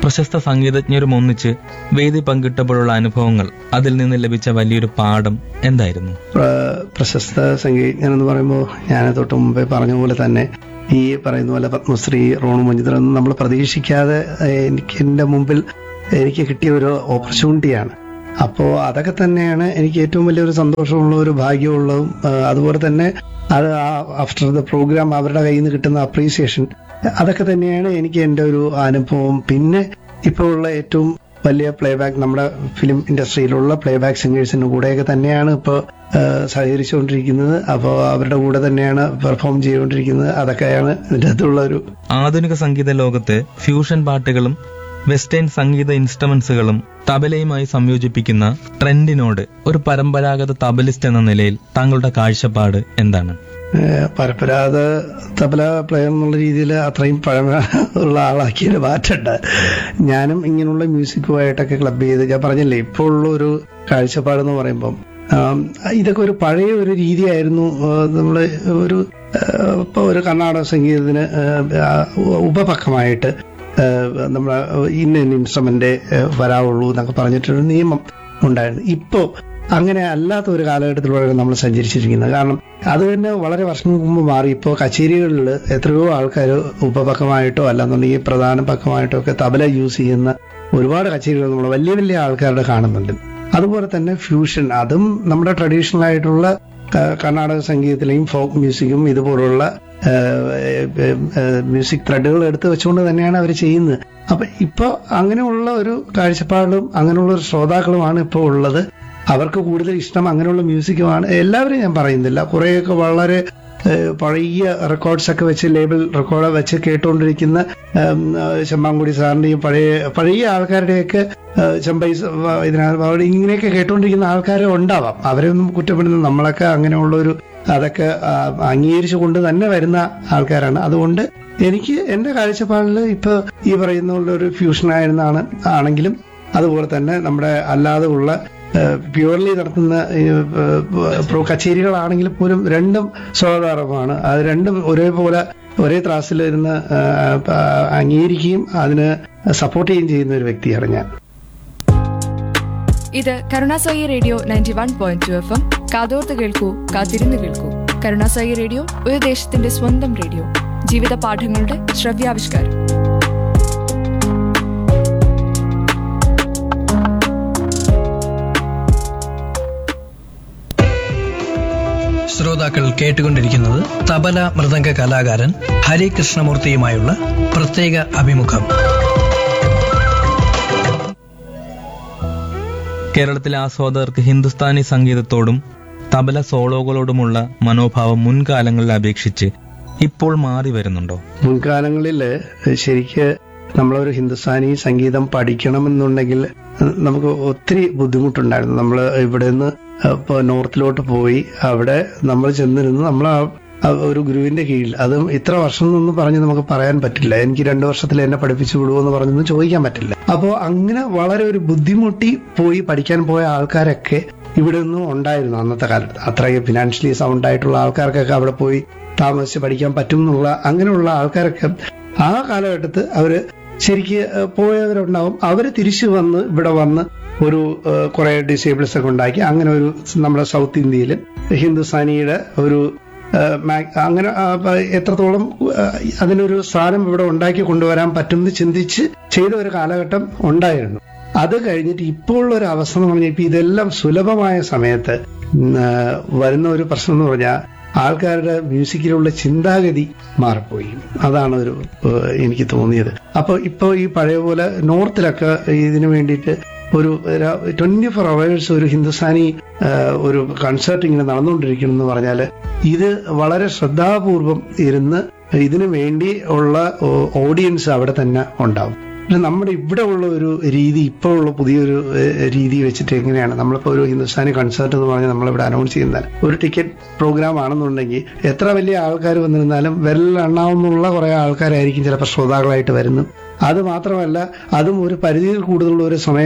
പ്രശസ്ത സംഗീതജ്ഞരും ഒന്നിച്ച് വേദി പങ്കിട്ടപ്പോഴുള്ള അനുഭവങ്ങൾ അതിൽ നിന്ന് ലഭിച്ച വലിയൊരു പാഠം എന്തായിരുന്നു പ്ര- പ്രശസ്ത സംഗീതജ്ഞൻ എന്ന് പറയുമ്പോൾ ഞാൻ തൊട്ട് മുമ്പേ പറഞ്ഞ പോലെ തന്നെ ഈ പറയുന്ന പോലെ പത്മശ്രീ റോണു മഞ്ജിതറൊന്നും നമ്മൾ പ്രതീക്ഷിക്കാതെ ഏഹ്, എനിക്ക് എൻ്റെ മുമ്പിൽ എനിക്ക് കിട്ടിയ ഒരു ഓപ്പർച്യൂണിറ്റിയാണ് അപ്പോൾ അതൊക്കെ തന്നെയാണ് എനിക്ക് ഏറ്റവും വലിയൊരു സന്തോഷമുള്ള ഒരു ഭാഗ്യമുള്ളതും ഏഹ്, അതുപോലെ തന്നെ അത് ആഫ്റ്റർ ദ പ്രോഗ്രാം അവരുടെ കയ്യിൽ നിന്ന് കിട്ടുന്ന അപ്രീസിയേഷൻ അതൊക്കെ തന്നെയാണ് എനിക്ക് എൻ്റെ ഒരു അനുഭവം പിന്നെ ഇപ്പോൾ ഉള്ള ഏറ്റവും വലിയ പ്ലേബാക്ക് നമ്മുടെ ഫിലിം ഇൻഡസ്ട്രിയിലുള്ള പ്ലേബാക്ക് സിംഗേഴ്സിന്റെ കൂടെയൊക്കെ തന്നെയാണ് ഇപ്പോൾ സഹകരിച്ചുകൊണ്ടിരിക്കുന്നത് അപ്പോൾ അവരുടെ കൂടെ തന്നെയാണ് പെർഫോം ചെയ്തുകൊണ്ടിരിക്കുന്നത് അതൊക്കെയാണ് ഇതിൻ്റെ അകത്തുള്ള ഒരു ആധുനിക സംഗീത ലോകത്ത് ഫ്യൂഷൻ പാട്ടുകളും വെസ്റ്റേൺ സംഗീത ഇൻസ്ട്രുമെന്റ്സുകളും തബലയുമായി സംയോജിപ്പിക്കുന്ന ട്രെൻഡിനോട് ഒരു പരമ്പരാഗത തബലിസ്റ്റ് എന്ന നിലയിൽ താങ്കളുടെ കാഴ്ചപ്പാട് എന്താണ് ഏഹ് പരമ്പരാഗത തബല പ്ലെയർ എന്നുള്ള രീതിയിൽ അത്രയും പഴമ ഉള്ള ആളാക്കിയത് മാറ്റണ്ട ഞാനും ഇങ്ങനെയുള്ള മ്യൂസിക്കുമായിട്ടൊക്കെ ക്ലബ് ചെയ്ത് ഞാൻ പറഞ്ഞില്ലേ ഇപ്പോൾ ഉള്ള ഒരു കാഴ്ചപ്പാടെന്ന് പറയുമ്പം ആം, ഇതൊക്കെ ഒരു പഴയ ഒരു രീതിയായിരുന്നു നമ്മൾ ഒരു ഇപ്പോൾ ഒരു കർണാടക സംഗീതത്തിന് ഏഹ്, ആ, ഉപപക്കമായിട്ട് നമ്മൾ ഇന്ന ഇൻസ്ട്രുമെന്റ് വരാവുള്ളൂ എന്നൊക്കെ പറഞ്ഞിട്ടൊരു നിയമം ഉണ്ടായിരുന്നു ഇപ്പോൾ അങ്ങനെ അല്ലാത്ത ഒരു കാലഘട്ടത്തിലൂടെയാണ് നമ്മൾ സഞ്ചരിച്ചിരിക്കുന്നത് കാരണം അത് തന്നെ വളരെ വർഷങ്ങൾക്ക് മുമ്പ് മാറി ഇപ്പോൾ കച്ചേരികളിൽ എത്രയോ ആൾക്കാർ ഉപപക്കമായിട്ടോ അല്ലാന്നുണ്ടെങ്കിൽ പ്രധാന പക്കമായിട്ടോ ഒക്കെ തബല യൂസ് ചെയ്യുന്ന ഒരുപാട് കച്ചേരികൾ നമ്മൾ വലിയ വലിയ ആൾക്കാരുടെ കാണുന്നുണ്ട് അതുപോലെ തന്നെ ഫ്യൂഷൻ അതും നമ്മുടെ ട്രഡീഷണൽ ആയിട്ടുള്ള ക- കർണാടക സംഗീതത്തിലെയും ഫോക്ക് മ്യൂസിക്കും ഇതുപോലുള്ള മ്യൂസിക് ത്രെഡുകൾ എടുത്ത് വെച്ചുകൊണ്ട് തന്നെയാണ് അവർ ചെയ്യുന്നത് അപ്പൊ ഇപ്പൊ അങ്ങനെയുള്ള ഒരു കാഴ്ചപ്പാടും അങ്ങനെയുള്ള ഒരു ശ്രോതാക്കളുമാണ് ഇപ്പോൾ ഉള്ളത് അവർക്ക് കൂടുതൽ ഇഷ്ടം അങ്ങനെയുള്ള മ്യൂസിക്കുമാണ് എല്ലാവരും ഞാൻ പറയുന്നില്ല കുറേയൊക്കെ വളരെ ഏഹ്, പഴയ റെക്കോർഡ്സ് ഒക്കെ വെച്ച് ലേബിൾ റെക്കോർഡ് വെച്ച് കേട്ടുകൊണ്ടിരിക്കുന്ന ഉം, ഏഹ്, ചെമ്മാങ്കുടി സാറിന്റെയും പഴയ പഴയ ആൾക്കാരുടെയൊക്കെ ഏഹ്, ചെമ്പൈ സ- വ- ഇതിനകത്ത് അവിടെ ഇങ്ങനെയൊക്കെ കേട്ടുകൊണ്ടിരിക്കുന്ന ആൾക്കാർ ഉണ്ടാവാം അവരെ ഒന്നും കുറ്റപ്പെടുന്നത് നമ്മളൊക്കെ അങ്ങനെയുള്ള ഒരു അതൊക്കെ ആ, അംഗീകരിച്ചു കൊണ്ട് തന്നെ വരുന്ന ആൾക്കാരാണ് അതുകൊണ്ട് എനിക്ക് എന്റെ കാഴ്ചപ്പാടിൽ ഇപ്പൊ ഈ പറയുന്ന പോലെ ഒരു ഫ്യൂഷൻ ആയിരുന്നാണ് ആണെങ്കിലും അതുപോലെ തന്നെ നമ്മുടെ അല്ലാതെ ഉള്ള പ്യുവർലി നടത്തുന്ന ഈ, ഏഹ്, പ്രോ കച്ചേരികളാണെങ്കിൽ പോലും രണ്ടും സ്വാധാരണമാണ് അത് രണ്ടും ഒരേപോലെ ഒരേ ത്രാസിൽ ഇരുന്ന് ഏഹ്, ആ, അംഗീകരിക്കുകയും അതിന് സപ്പോർട്ട് ചെയ്യുകയും ചെയ്യുന്ന ഒരു വ്യക്തിയാണ് ഞാൻ ഇത് Karunasai radio ninety one point two F M കാതോർത്ത് കേൾക്കൂ കാത്തിരുന്ന് കേൾക്കൂ കരുണാസായി റേഡിയോ ഒരു ദേശത്തിന്റെ സ്വന്തം റേഡിയോ ജീവിത പാഠങ്ങളുടെ ശ്രവ്യാവിഷ്കാരം ശ്രോതാക്കൾ കേട്ടുകൊണ്ടിരിക്കുന്നത് തബല മൃദംഗ കലാകാരൻ ഹരി കൃഷ്ണമൂർത്തിയുമായുള്ള പ്രത്യേക അഭിമുഖം കേരളത്തിലെ ആസ്വാദകർക്ക് ഹിന്ദുസ്ഥാനി സംഗീതത്തോടും തബല സോളോകളോടുമുള്ള മനോഭാവം മുൻകാലങ്ങളിൽ അപേക്ഷിച്ച് ഇപ്പോൾ മാറി വരുന്നുണ്ടോ മുൻകാലങ്ങളിൽ ശരിക്ക് നമ്മളൊരു ഹിന്ദുസ്ഥാനി സംഗീതം പഠിക്കണമെന്നുണ്ടെങ്കിൽ നമുക്ക് ഒത്തിരി ബുദ്ധിമുട്ടുണ്ടായിരുന്നു നമ്മൾ ഇവിടെ നിന്ന് ഇപ്പോൾ നോർത്തിലോട്ട് പോയി അവിടെ നമ്മൾ ചെന്നിരുന്ന് നമ്മൾ ആ- ആ ഒരു ഗുരുവിന്റെ കീഴിൽ അതും ഇത്ര വർഷം എന്നൊന്നും പറഞ്ഞ് നമുക്ക് പറയാൻ പറ്റില്ല എനിക്ക് രണ്ടു വർഷത്തിൽ എന്നെ പഠിപ്പിച്ചു വിടുമോ പറഞ്ഞൊന്നും ചോദിക്കാൻ പറ്റില്ല അപ്പോൾ അങ്ങനെ വളരെ ഒരു ബുദ്ധിമുട്ടി പോയി പഠിക്കാൻ പോയ ആൾക്കാരൊക്കെ ഇവിടെ നിന്നും ഉണ്ടായിരുന്നു അന്നത്തെ കാലത്ത് അത്രയും ഫിനാൻഷ്യലി സൗണ്ട് ആയിട്ടുള്ള ആൾക്കാർക്കൊക്കെ അവിടെ പോയി താമസിച്ച് പഠിക്കാൻ പറ്റും എന്നുള്ള അങ്ങനെയുള്ള ആൾക്കാരൊക്കെ ആ കാലഘട്ടത്ത് അവര് ശരിക്ക് ഏഹ്, പോയവരുണ്ടാവും അവര് തിരിച്ചു വന്ന് ഇവിടെ വന്ന് ഒരു ഏഹ്, കുറെ ഡിസേബിൾസ് ഒക്കെ ഉണ്ടാക്കി അങ്ങനെ ഒരു നമ്മുടെ സൗത്ത് ഇന്ത്യയിൽ ഹിന്ദുസ്ഥാനിയുടെ ഒരു ഏഹ്, മാ- അങ്ങനെ ആ, പ- എത്രത്തോളം ഏഹ്, അതിനൊരു സ്ഥാനം ഇവിടെ ഉണ്ടാക്കി കൊണ്ടുവരാൻ പറ്റുമെന്ന് ചിന്തിച്ച് ചെയ്ത ഒരു കാലഘട്ടം ഉണ്ടായിരുന്നു അത് കഴിഞ്ഞിട്ട് ഇപ്പോൾ ഉള്ള ഒരു അവസ്ഥ എന്ന് പറഞ്ഞാൽ ഇപ്പൊ ഇതെല്ലാം സുലഭമായ സമയത്ത് ഉം, ആ, വരുന്ന ഒരു പ്രശ്നം എന്ന് പറഞ്ഞാൽ ആൾക്കാരുടെ മ്യൂസിക്കിലുള്ള ചിന്താഗതി മാറിപ്പോയി അതാണ് ഒരു ഏഹ്, എനിക്ക് തോന്നിയത് അപ്പോൾ ഇപ്പോൾ ഈ പഴയ പോലെ നോർത്തിലൊക്കെ ഇതിനു വേണ്ടിയിട്ട് ഒരു ട്വന്റി ഫോർ അവേഴ്സ് ഒരു ഹിന്ദുസ്ഥാനി ഏഹ്, ഒരു കൺസേർട്ട് ഇങ്ങനെ നടന്നുകൊണ്ടിരിക്കണം എന്ന് പറഞ്ഞാൽ ഇത് വളരെ ശ്രദ്ധാപൂർവം ഇരുന്ന് ഇതിനു വേണ്ടി ഉള്ള ഓഡിയൻസ് അവിടെ തന്നെ ഉണ്ടാവും പക്ഷെ നമ്മുടെ ഇവിടെ ഉള്ള ഒരു രീതി ഇപ്പോൾ ഉള്ള പുതിയൊരു ഏഹ്, രീതി വെച്ചിട്ട് എങ്ങനെയാണ് നമ്മളിപ്പോൾ ഒരു ഹിന്ദുസ്ഥാനി കൺസേർട്ട് എന്ന് പറഞ്ഞ് നമ്മളിവിടെ അനൗൺസ് ചെയ്യുന്നത് ഒരു ടിക്കറ്റ് പ്രോഗ്രാം ആണെന്നുണ്ടെങ്കിൽ എത്ര വലിയ ആൾക്കാർ വന്നിരുന്നാലും വെല്ലെണ്ണാവുന്നുള്ള കുറെ ആൾക്കാരായിരിക്കും ചിലപ്പോൾ ശ്രോതാക്കളായിട്ട് വരുന്നത് അത് മാത്രമല്ല അതും ഒരു പരിധിയിൽ കൂടുതലുള്ള ഒരു സമയം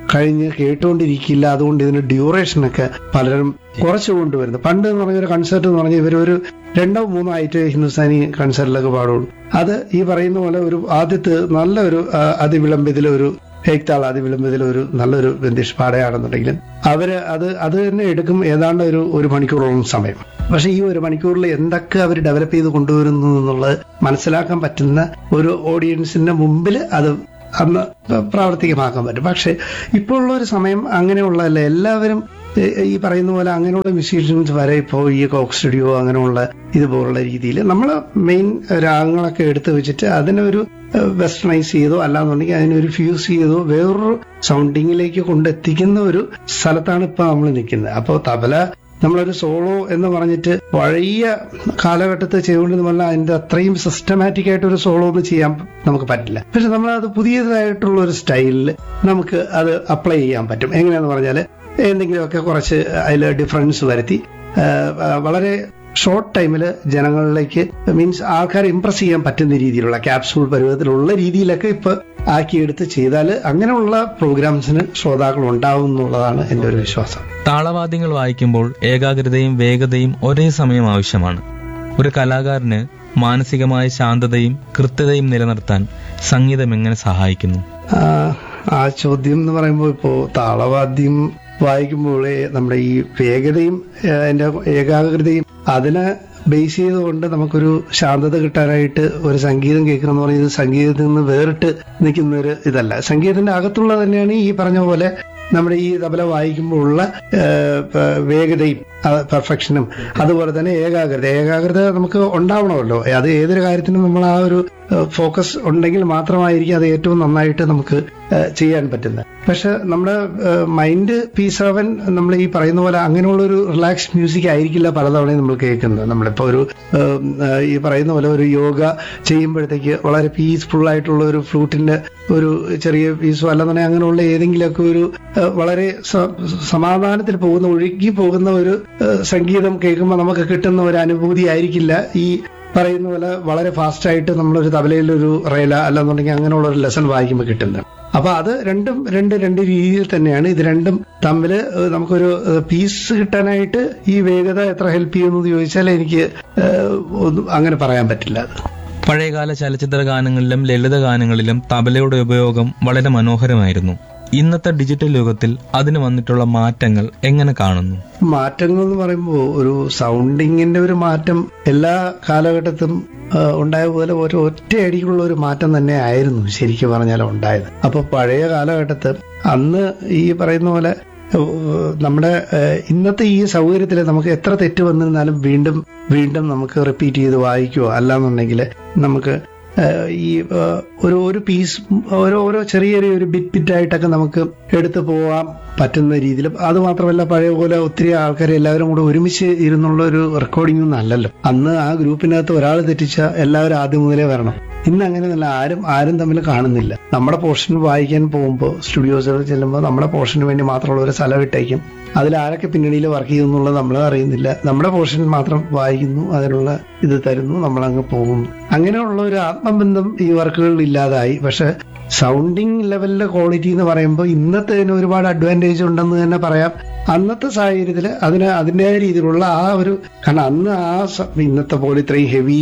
കഴിഞ്ഞ് കേട്ടുകൊണ്ടിരിക്കില്ല അതുകൊണ്ട് ഇതിന് ഡ്യൂറേഷനൊക്കെ പലരും കുറച്ച് കൊണ്ടുവരുന്നു പണ്ട് എന്ന് പറഞ്ഞ ഒരു കൺസേർട്ട് എന്ന് പറഞ്ഞാൽ ഇവരൊരു രണ്ടോ മൂന്നോ ആയിട്ട് ഹിന്ദുസ്ഥാനി കൺസേർട്ടിലൊക്കെ പാടുള്ളൂ അത് ഈ പറയുന്ന പോലെ ഒരു ആദ്യത്തെ നല്ലൊരു ആ, അതിവിളംബിതിലെ ഒരു ഏക്താൾ അതിവിളംബിതിലെ ഒരു നല്ലൊരു ബന്ദിഷ് പാടയാണെന്നുണ്ടെങ്കിലും അവര് അത് അത് തന്നെ എടുക്കും ഏതാണ്ട് ഒരു ഒരു മണിക്കൂറോളം സമയം പക്ഷെ ഈ ഒരു മണിക്കൂറിൽ എന്തൊക്കെ അവർ ഡെവലപ്പ് ചെയ്ത് കൊണ്ടുവരുന്നു എന്നുള്ളത് മനസ്സിലാക്കാൻ പറ്റുന്ന ഒരു ഓഡിയൻസിന്റെ മുമ്പിൽ അത് അന്ന് പ്രാവർത്തികമാക്കാൻ പറ്റും പക്ഷെ ഇപ്പോഴുള്ള ഒരു സമയം അങ്ങനെയുള്ളതല്ല എല്ലാവരും ഏ- ഈ പറയുന്ന പോലെ അങ്ങനെയുള്ള മ്യൂസീഷ്യൻസ് വരെ ഇപ്പോൾ ഈ കോക്ക് സ്റ്റുഡിയോ അങ്ങനെയുള്ള ഇതുപോലുള്ള രീതിയിൽ നമ്മൾ മെയിൻ രാഗങ്ങളൊക്കെ എടുത്തു വെച്ചിട്ട് അതിനൊരു വെസ്റ്റർണൈസ് ചെയ്തോ അല്ലാന്നുണ്ടെങ്കിൽ അതിനൊരു ഫ്യൂസ് ചെയ്തോ വേറൊരു സൗണ്ടിങ്ങിലേക്ക് കൊണ്ടെത്തിക്കുന്ന ഒരു സ്ഥലത്താണ് ഇപ്പൊ നമ്മൾ നിൽക്കുന്നത് അപ്പോൾ തബല നമ്മളൊരു സോളോ എന്ന് പറഞ്ഞിട്ട് പഴയ കാലഘട്ടത്തിൽ ചെയ്തുകൊണ്ടിരുന്ന പറഞ്ഞാൽ അതിന്റെ അത്രയും സിസ്റ്റമാറ്റിക് ആയിട്ട് ഒരു സോളോ ഒന്നും ചെയ്യാൻ നമുക്ക് പറ്റില്ല പക്ഷെ നമ്മൾ അത് പുതിയതായിട്ടുള്ള ഒരു സ്റ്റൈലിൽ നമുക്ക് അത് അപ്ലൈ ചെയ്യാൻ പറ്റും എങ്ങനെയാന്ന് പറഞ്ഞാൽ എന്തെങ്കിലുമൊക്കെ കുറച്ച് അതിൽ ഡിഫറൻസ് വരുത്തി ആ, ആ, വളരെ ഷോർട്ട് ടൈമിൽ ജനങ്ങളിലേക്ക് മീൻസ് ആൾക്കാരെ ഇംപ്രസ് ചെയ്യാൻ പറ്റുന്ന രീതിയിലുള്ള ക്യാപ്സൂൾ പരുവത്തിലുള്ള രീതിയിലൊക്കെ ഇപ്പൊ ആക്കിയെടുത്ത് ചെയ്താൽ അങ്ങനെയുള്ള പ്രോഗ്രാംസിന് ശ്രോതാക്കൾ ഉണ്ടാവും എന്നുള്ളതാണ് എൻ്റെ ഒരു വിശ്വാസം താളവാദ്യങ്ങൾ വായിക്കുമ്പോൾ ഏകാഗ്രതയും വേഗതയും ഒരേ സമയം ആവശ്യമാണ് ഒരു കലാകാരന് മാനസികമായ ശാന്തതയും കൃത്യതയും നിലനിർത്താൻ സംഗീതം എങ്ങനെ സഹായിക്കുന്നു ആ, ആ ചോദ്യം എന്ന് പറയുമ്പോൾ ഇപ്പോ താളവാദ്യം വായിക്കുമ്പോൾ നമ്മുടെ ഈ വേഗതയും ഏ, അതിന്റെ ഏകാഗ്രതയും അതിനെ ബേസ് ചെയ്തുകൊണ്ട് നമുക്കൊരു ശാന്തത കിട്ടാനായിട്ട് ഒരു സംഗീതം കേൾക്കണം എന്ന് പറയുന്നത് സംഗീതത്തിൽ നിന്ന് വേറിട്ട് നിൽക്കുന്ന ഒരു ഇതല്ല സംഗീതത്തിന്റെ അകത്തുള്ള തന്നെയാണ് ഈ പറഞ്ഞ പോലെ നമ്മുടെ ഈ തബല വായിക്കുമ്പോൾ ഉള്ള ഏ, പ- വേഗതയും പെർഫെക്ഷനും അതുപോലെ തന്നെ ഏകാഗ്രത ഏകാഗ്രത നമുക്ക് ഉണ്ടാവണമല്ലോ അത് ഏതൊരു കാര്യത്തിനും നമ്മൾ ആ ഒരു ഫോക്കസ് ഉണ്ടെങ്കിൽ മാത്രമായിരിക്കും അത് ഏറ്റവും നന്നായിട്ട് നമുക്ക് ഏ, ചെയ്യാൻ പറ്റുന്നത് പക്ഷെ നമ്മുടെ മൈൻഡ് പീസ് ആവാൻ നമ്മൾ ഈ പറയുന്ന പോലെ അങ്ങനെയുള്ള ഒരു റിലാക്സ് മ്യൂസിക് ആയിരിക്കില്ല പലതവണയും നമ്മൾ കേൾക്കുന്നത് നമ്മളിപ്പോ ഒരു ഏം, ഏ, ഈ പറയുന്ന പോലെ ഒരു യോഗ ചെയ്യുമ്പോഴത്തേക്ക് വളരെ പീസ്ഫുൾ ആയിട്ടുള്ള ഒരു ഫ്ലൂട്ടിന്റെ ഒരു ചെറിയ പീസോ അല്ലെന്നുണ്ടെങ്കിൽ അങ്ങനെയുള്ള ഏതെങ്കിലുമൊക്കെ ഒരു ഏ, വളരെ സ- സമാധാനത്തിൽ പോകുന്ന ഒഴുകി പോകുന്ന ഒരു ഏ, സംഗീതം കേൾക്കുമ്പോൾ നമുക്ക് കിട്ടുന്ന ഒരു അനുഭൂതി ആയിരിക്കില്ല ഈ പറയുന്ന പോലെ വളരെ ഫാസ്റ്റ് ആയിട്ട് നമ്മളൊരു തബലയിൽ ഒരു റേല അല്ലെന്നുണ്ടെങ്കിൽ അങ്ങനെയുള്ള ഒരു ലെസൺ വായിക്കുമ്പോൾ കിട്ടുന്നത് അപ്പൊ അത് രണ്ടും രണ്ട് രണ്ട് രീതിയിൽ തന്നെയാണ് ഇത് രണ്ടും തമ്മിൽ ഏഹ്, നമുക്കൊരു പീസ് കിട്ടാനായിട്ട് ഈ വേഗത എത്ര ഹെൽപ്പ് ചെയ്യുമെന്ന് ചോദിച്ചാൽ എനിക്ക് ഏഹ്, ഒന്നും അങ്ങനെ പറയാൻ പറ്റില്ല അത് പഴയകാല ചലച്ചിത്ര ഗാനങ്ങളിലും ലളിത ഗാനങ്ങളിലും തബലയുടെ ഉപയോഗം വളരെ മനോഹരമായിരുന്നു ഇന്നത്തെ ഡിജിറ്റൽ യുഗത്തിൽ അതിന് വന്നിട്ടുള്ള മാറ്റങ്ങൾ എങ്ങനെ കാണുന്നു മാറ്റങ്ങൾ എന്ന് പറയുമ്പോൾ ഒരു സൗണ്ടിങ്ങിന്റെ ഒരു മാറ്റം എല്ലാ കാലഘട്ടത്തും ആ, ഉണ്ടായ പോലെ ഒരു ഒറ്റയടിക്കുള്ള ഒരു മാറ്റം തന്നെ ആയിരുന്നു ശരിക്കും പറഞ്ഞാൽ ഉണ്ടായത് അപ്പൊ പഴയ കാലഘട്ടത്ത് അന്ന് ഈ പറയുന്ന പോലെ ഏഹ്, നമ്മുടെ ഏഹ്, ഇന്നത്തെ ഈ സൗകര്യത്തിൽ നമുക്ക് എത്ര തെറ്റ് വന്നിരുന്നാലും വീണ്ടും വീണ്ടും നമുക്ക് റിപ്പീറ്റ് ചെയ്ത് വായിക്കുകയോ അല്ലാന്നുണ്ടെങ്കിൽ നമുക്ക് ഏഹ്, ഈ ഏഹ്, ഒരു ഒരു പീസ് ഓരോ ഓരോ ചെറിയ ചെറിയ ഒരു ബിറ്റ് ബിറ്റ് ആയിട്ടൊക്കെ നമുക്ക് എടുത്തു പോകാൻ പറ്റുന്ന രീതിയിൽ അത് മാത്രമല്ല പഴയ പോലെ ഒത്തിരി ആൾക്കാർ എല്ലാവരും കൂടെ ഒരുമിച്ച് ഇരുന്നുള്ള ഒരു റെക്കോർഡിംഗ് ഒന്നും അല്ലല്ലോ അന്ന് ആ ഗ്രൂപ്പിനകത്ത് ഒരാൾ തെറ്റിച്ച എല്ലാവരും ആദ്യം മുതലേ വരണം ഇന്ന് അങ്ങനെയൊന്നുമല്ല ആരും ആരും തമ്മിൽ കാണുന്നില്ല നമ്മുടെ പോർഷൻ വായിക്കാൻ പോകുമ്പോൾ സ്റ്റുഡിയോസിൽ ചെല്ലുമ്പോൾ നമ്മുടെ പോർഷന് വേണ്ടി മാത്രമുള്ള ഒരു സ്ഥലം ഇട്ടേക്കും അതിൽ ആരൊക്കെ പിന്നണിയിൽ വർക്ക് ചെയ്യുന്നുള്ളത് നമ്മൾ അറിയുന്നില്ല നമ്മുടെ പോർഷൻ മാത്രം വായിക്കുന്നു അതിനുള്ള ഇത് തരുന്നു നമ്മൾ അങ്ങ് പോകുന്നു അങ്ങനെയുള്ള ഒരു ആത്മബന്ധം ഈ വർക്കുകളിൽ ഇല്ലാതായി പക്ഷെ സൗണ്ടിങ് ലെവലിലെ ക്വാളിറ്റി എന്ന് പറയുമ്പോൾ ഇന്നത്തെ ഇതിന് ഒരുപാട് അഡ്വാൻറ്റേജ് ഉണ്ടെന്ന് തന്നെ പറയാം അന്നത്തെ സാഹചര്യത്തിൽ അതിന് അതിൻ്റെതായ രീതിയിലുള്ള ആ ഒരു കാരണം അന്ന് ആ സ- ഇന്നത്തെ പോലെ ഇത്രയും ഹെവി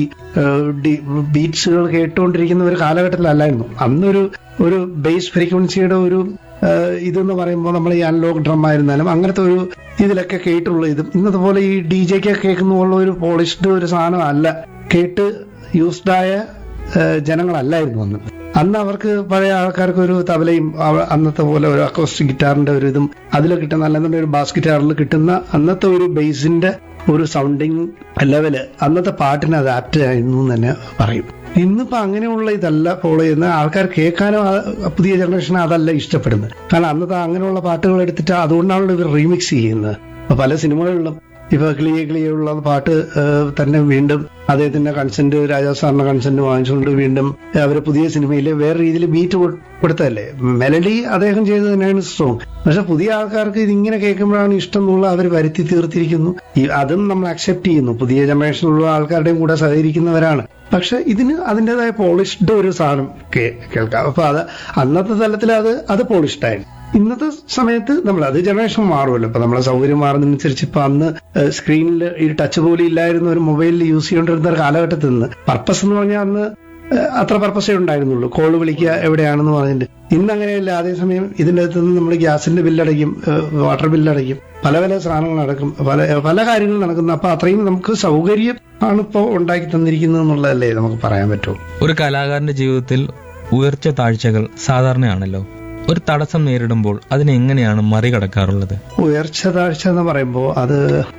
ബീറ്റ്സുകൾ കേട്ടുകൊണ്ടിരിക്കുന്ന ഒരു കാലഘട്ടത്തിലല്ലായിരുന്നു അന്നൊരു ഒരു ബേസ് ഫ്രീക്വൻസിയുടെ ഒരു ഏഹ് ഇതെന്ന് പറയുമ്പോൾ നമ്മൾ ഈ അനലോഗ് ഡ്രം ആയിരുന്നാലും അങ്ങനത്തെ ഒരു ഇതിലൊക്കെ കേട്ടുള്ള ഇതും ഇന്നത്തെ പോലെ ഈ ഡി ജെക്ക് കേൾക്കുന്ന പോലെ ഒരു പോളിഷ്ഡ് ഒരു സാധനം അല്ല കേട്ട് യൂസ്ഡ് ആയ ഏഹ് ജനങ്ങളല്ലായിരുന്നു അന്ന് അന്ന് അവർക്ക് പഴയ ആൾക്കാർക്ക് ഒരു തബലയും അവ- അന്നത്തെ പോലെ ഒരു അക്കോസ്റ്റിക് ഗിറ്റാറിന്റെ ഒരു ഇതും അതിൽ കിട്ടുന്ന അല്ലെന്നുണ്ടെങ്കിൽ ഒരു ബാസ് ഗിറ്റാറിൽ കിട്ടുന്ന അന്നത്തെ ഒരു ബേസിന്റെ ഒരു സൗണ്ടിങ് ലെവല് അന്നത്തെ പാട്ടിന് അത് ആപ്റ്റ് ആയിരുന്നു എന്ന് തന്നെ പറയും ഇന്നിപ്പോ അങ്ങനെയുള്ള ഇതല്ല ഫോളോ ചെയ്യുന്ന ആൾക്കാർ കേൾക്കാനും ആ പുതിയ ജനറേഷൻ അതല്ല ഇഷ്ടപ്പെടുന്നത് കാരണം അന്നത്തെ അങ്ങനെയുള്ള പാട്ടുകൾ എടുത്തിട്ട് അതുകൊണ്ടാണല്ലോ ഇവർ റീമിക്സ് ചെയ്യുന്നത് അപ്പൊ പല സിനിമകളിലും ഇപ്പൊ ക്ലിയ ക്ലിയുള്ള പാട്ട് ഏഹ്, തന്നെ വീണ്ടും അദ്ദേഹത്തിന്റെ കൺസെന്റ് രാജാ സാറിന്റെ കൺസെന്റ് വാങ്ങിച്ചുകൊണ്ട് വീണ്ടും അവര് പുതിയ സിനിമയിൽ വേറെ രീതിയിൽ ബീറ്റ് കൊടുത്തതല്ലേ മെലഡി അദ്ദേഹം ചെയ്തത് തന്നെയാണ് സോങ് പക്ഷെ പുതിയ ആൾക്കാർക്ക് ഇതിങ്ങനെ കേൾക്കുമ്പോഴാണ് ഇഷ്ടം എന്നുള്ള അവർ വരുത്തി തീർത്തിരിക്കുന്നു ഈ അതും നമ്മൾ അക്സെപ്റ്റ് ചെയ്യുന്നു പുതിയ ജനറേഷനിലുള്ള ആൾക്കാരുടെയും കൂടെ സഹകരിക്കുന്നവരാണ് പക്ഷെ ഇതിന് അതിൻ്റെതായ പോളിഷ്ഡ് ഒരു സാധനം കേ- കേൾക്കാം അപ്പൊ അത് അന്നത്തെ തലത്തിൽ അത് അത് പോളിഷ്ഡ് ആയിരുന്നു ഇന്നത്തെ സമയത്ത് നമ്മൾ അത് ജനറേഷൻ മാറുമല്ലോ ഇപ്പൊ നമ്മളെ സൗകര്യം മാറുന്നതനുസരിച്ച് ഇപ്പൊ അന്ന് സ്ക്രീനിൽ ഈ ടച്ച് പോലും ഇല്ലായിരുന്ന ഒരു മൊബൈലിൽ യൂസ് ചെയ്തുകൊണ്ടിരുന്ന ഒരു കാലഘട്ടത്തിൽ നിന്ന് പർപ്പസ് എന്ന് പറഞ്ഞാൽ അന്ന് ഏഹ്, അത്ര പർപ്പസേ ഉണ്ടായിരുന്നുള്ളൂ കോള് വിളിക്കുക എവിടെയാണെന്ന് പറഞ്ഞിട്ട് ഇന്ന് അങ്ങനെയല്ല അതേസമയം ഇതിന്റെ അകത്ത് നിന്ന് നമ്മൾ ഗ്യാസിന്റെ ബില്ലടയ്ക്കും വാട്ടർ ബില്ലടയ്ക്കും പല പല സാധനങ്ങൾ നടക്കും പല പല കാര്യങ്ങൾ നടക്കുന്നു അപ്പൊ അത്രയും നമുക്ക് സൗകര്യം ആണ് ഇപ്പോൾ ഉണ്ടാക്കി തന്നിരിക്കുന്നത് എന്നുള്ളതല്ലേ നമുക്ക് പറയാൻ പറ്റുള്ളൂ ഒരു കലാകാരന്റെ ജീവിതത്തിൽ ഉയർച്ച താഴ്ചകൾ സാധാരണയാണല്ലോ ഒരു തടസ്സം നേരിടുമ്പോൾ അതിനെ എങ്ങനെയാണ് മറികടക്കാറുള്ളത് ഉയർച്ച താഴ്ച എന്ന് പറയുമ്പോൾ അത്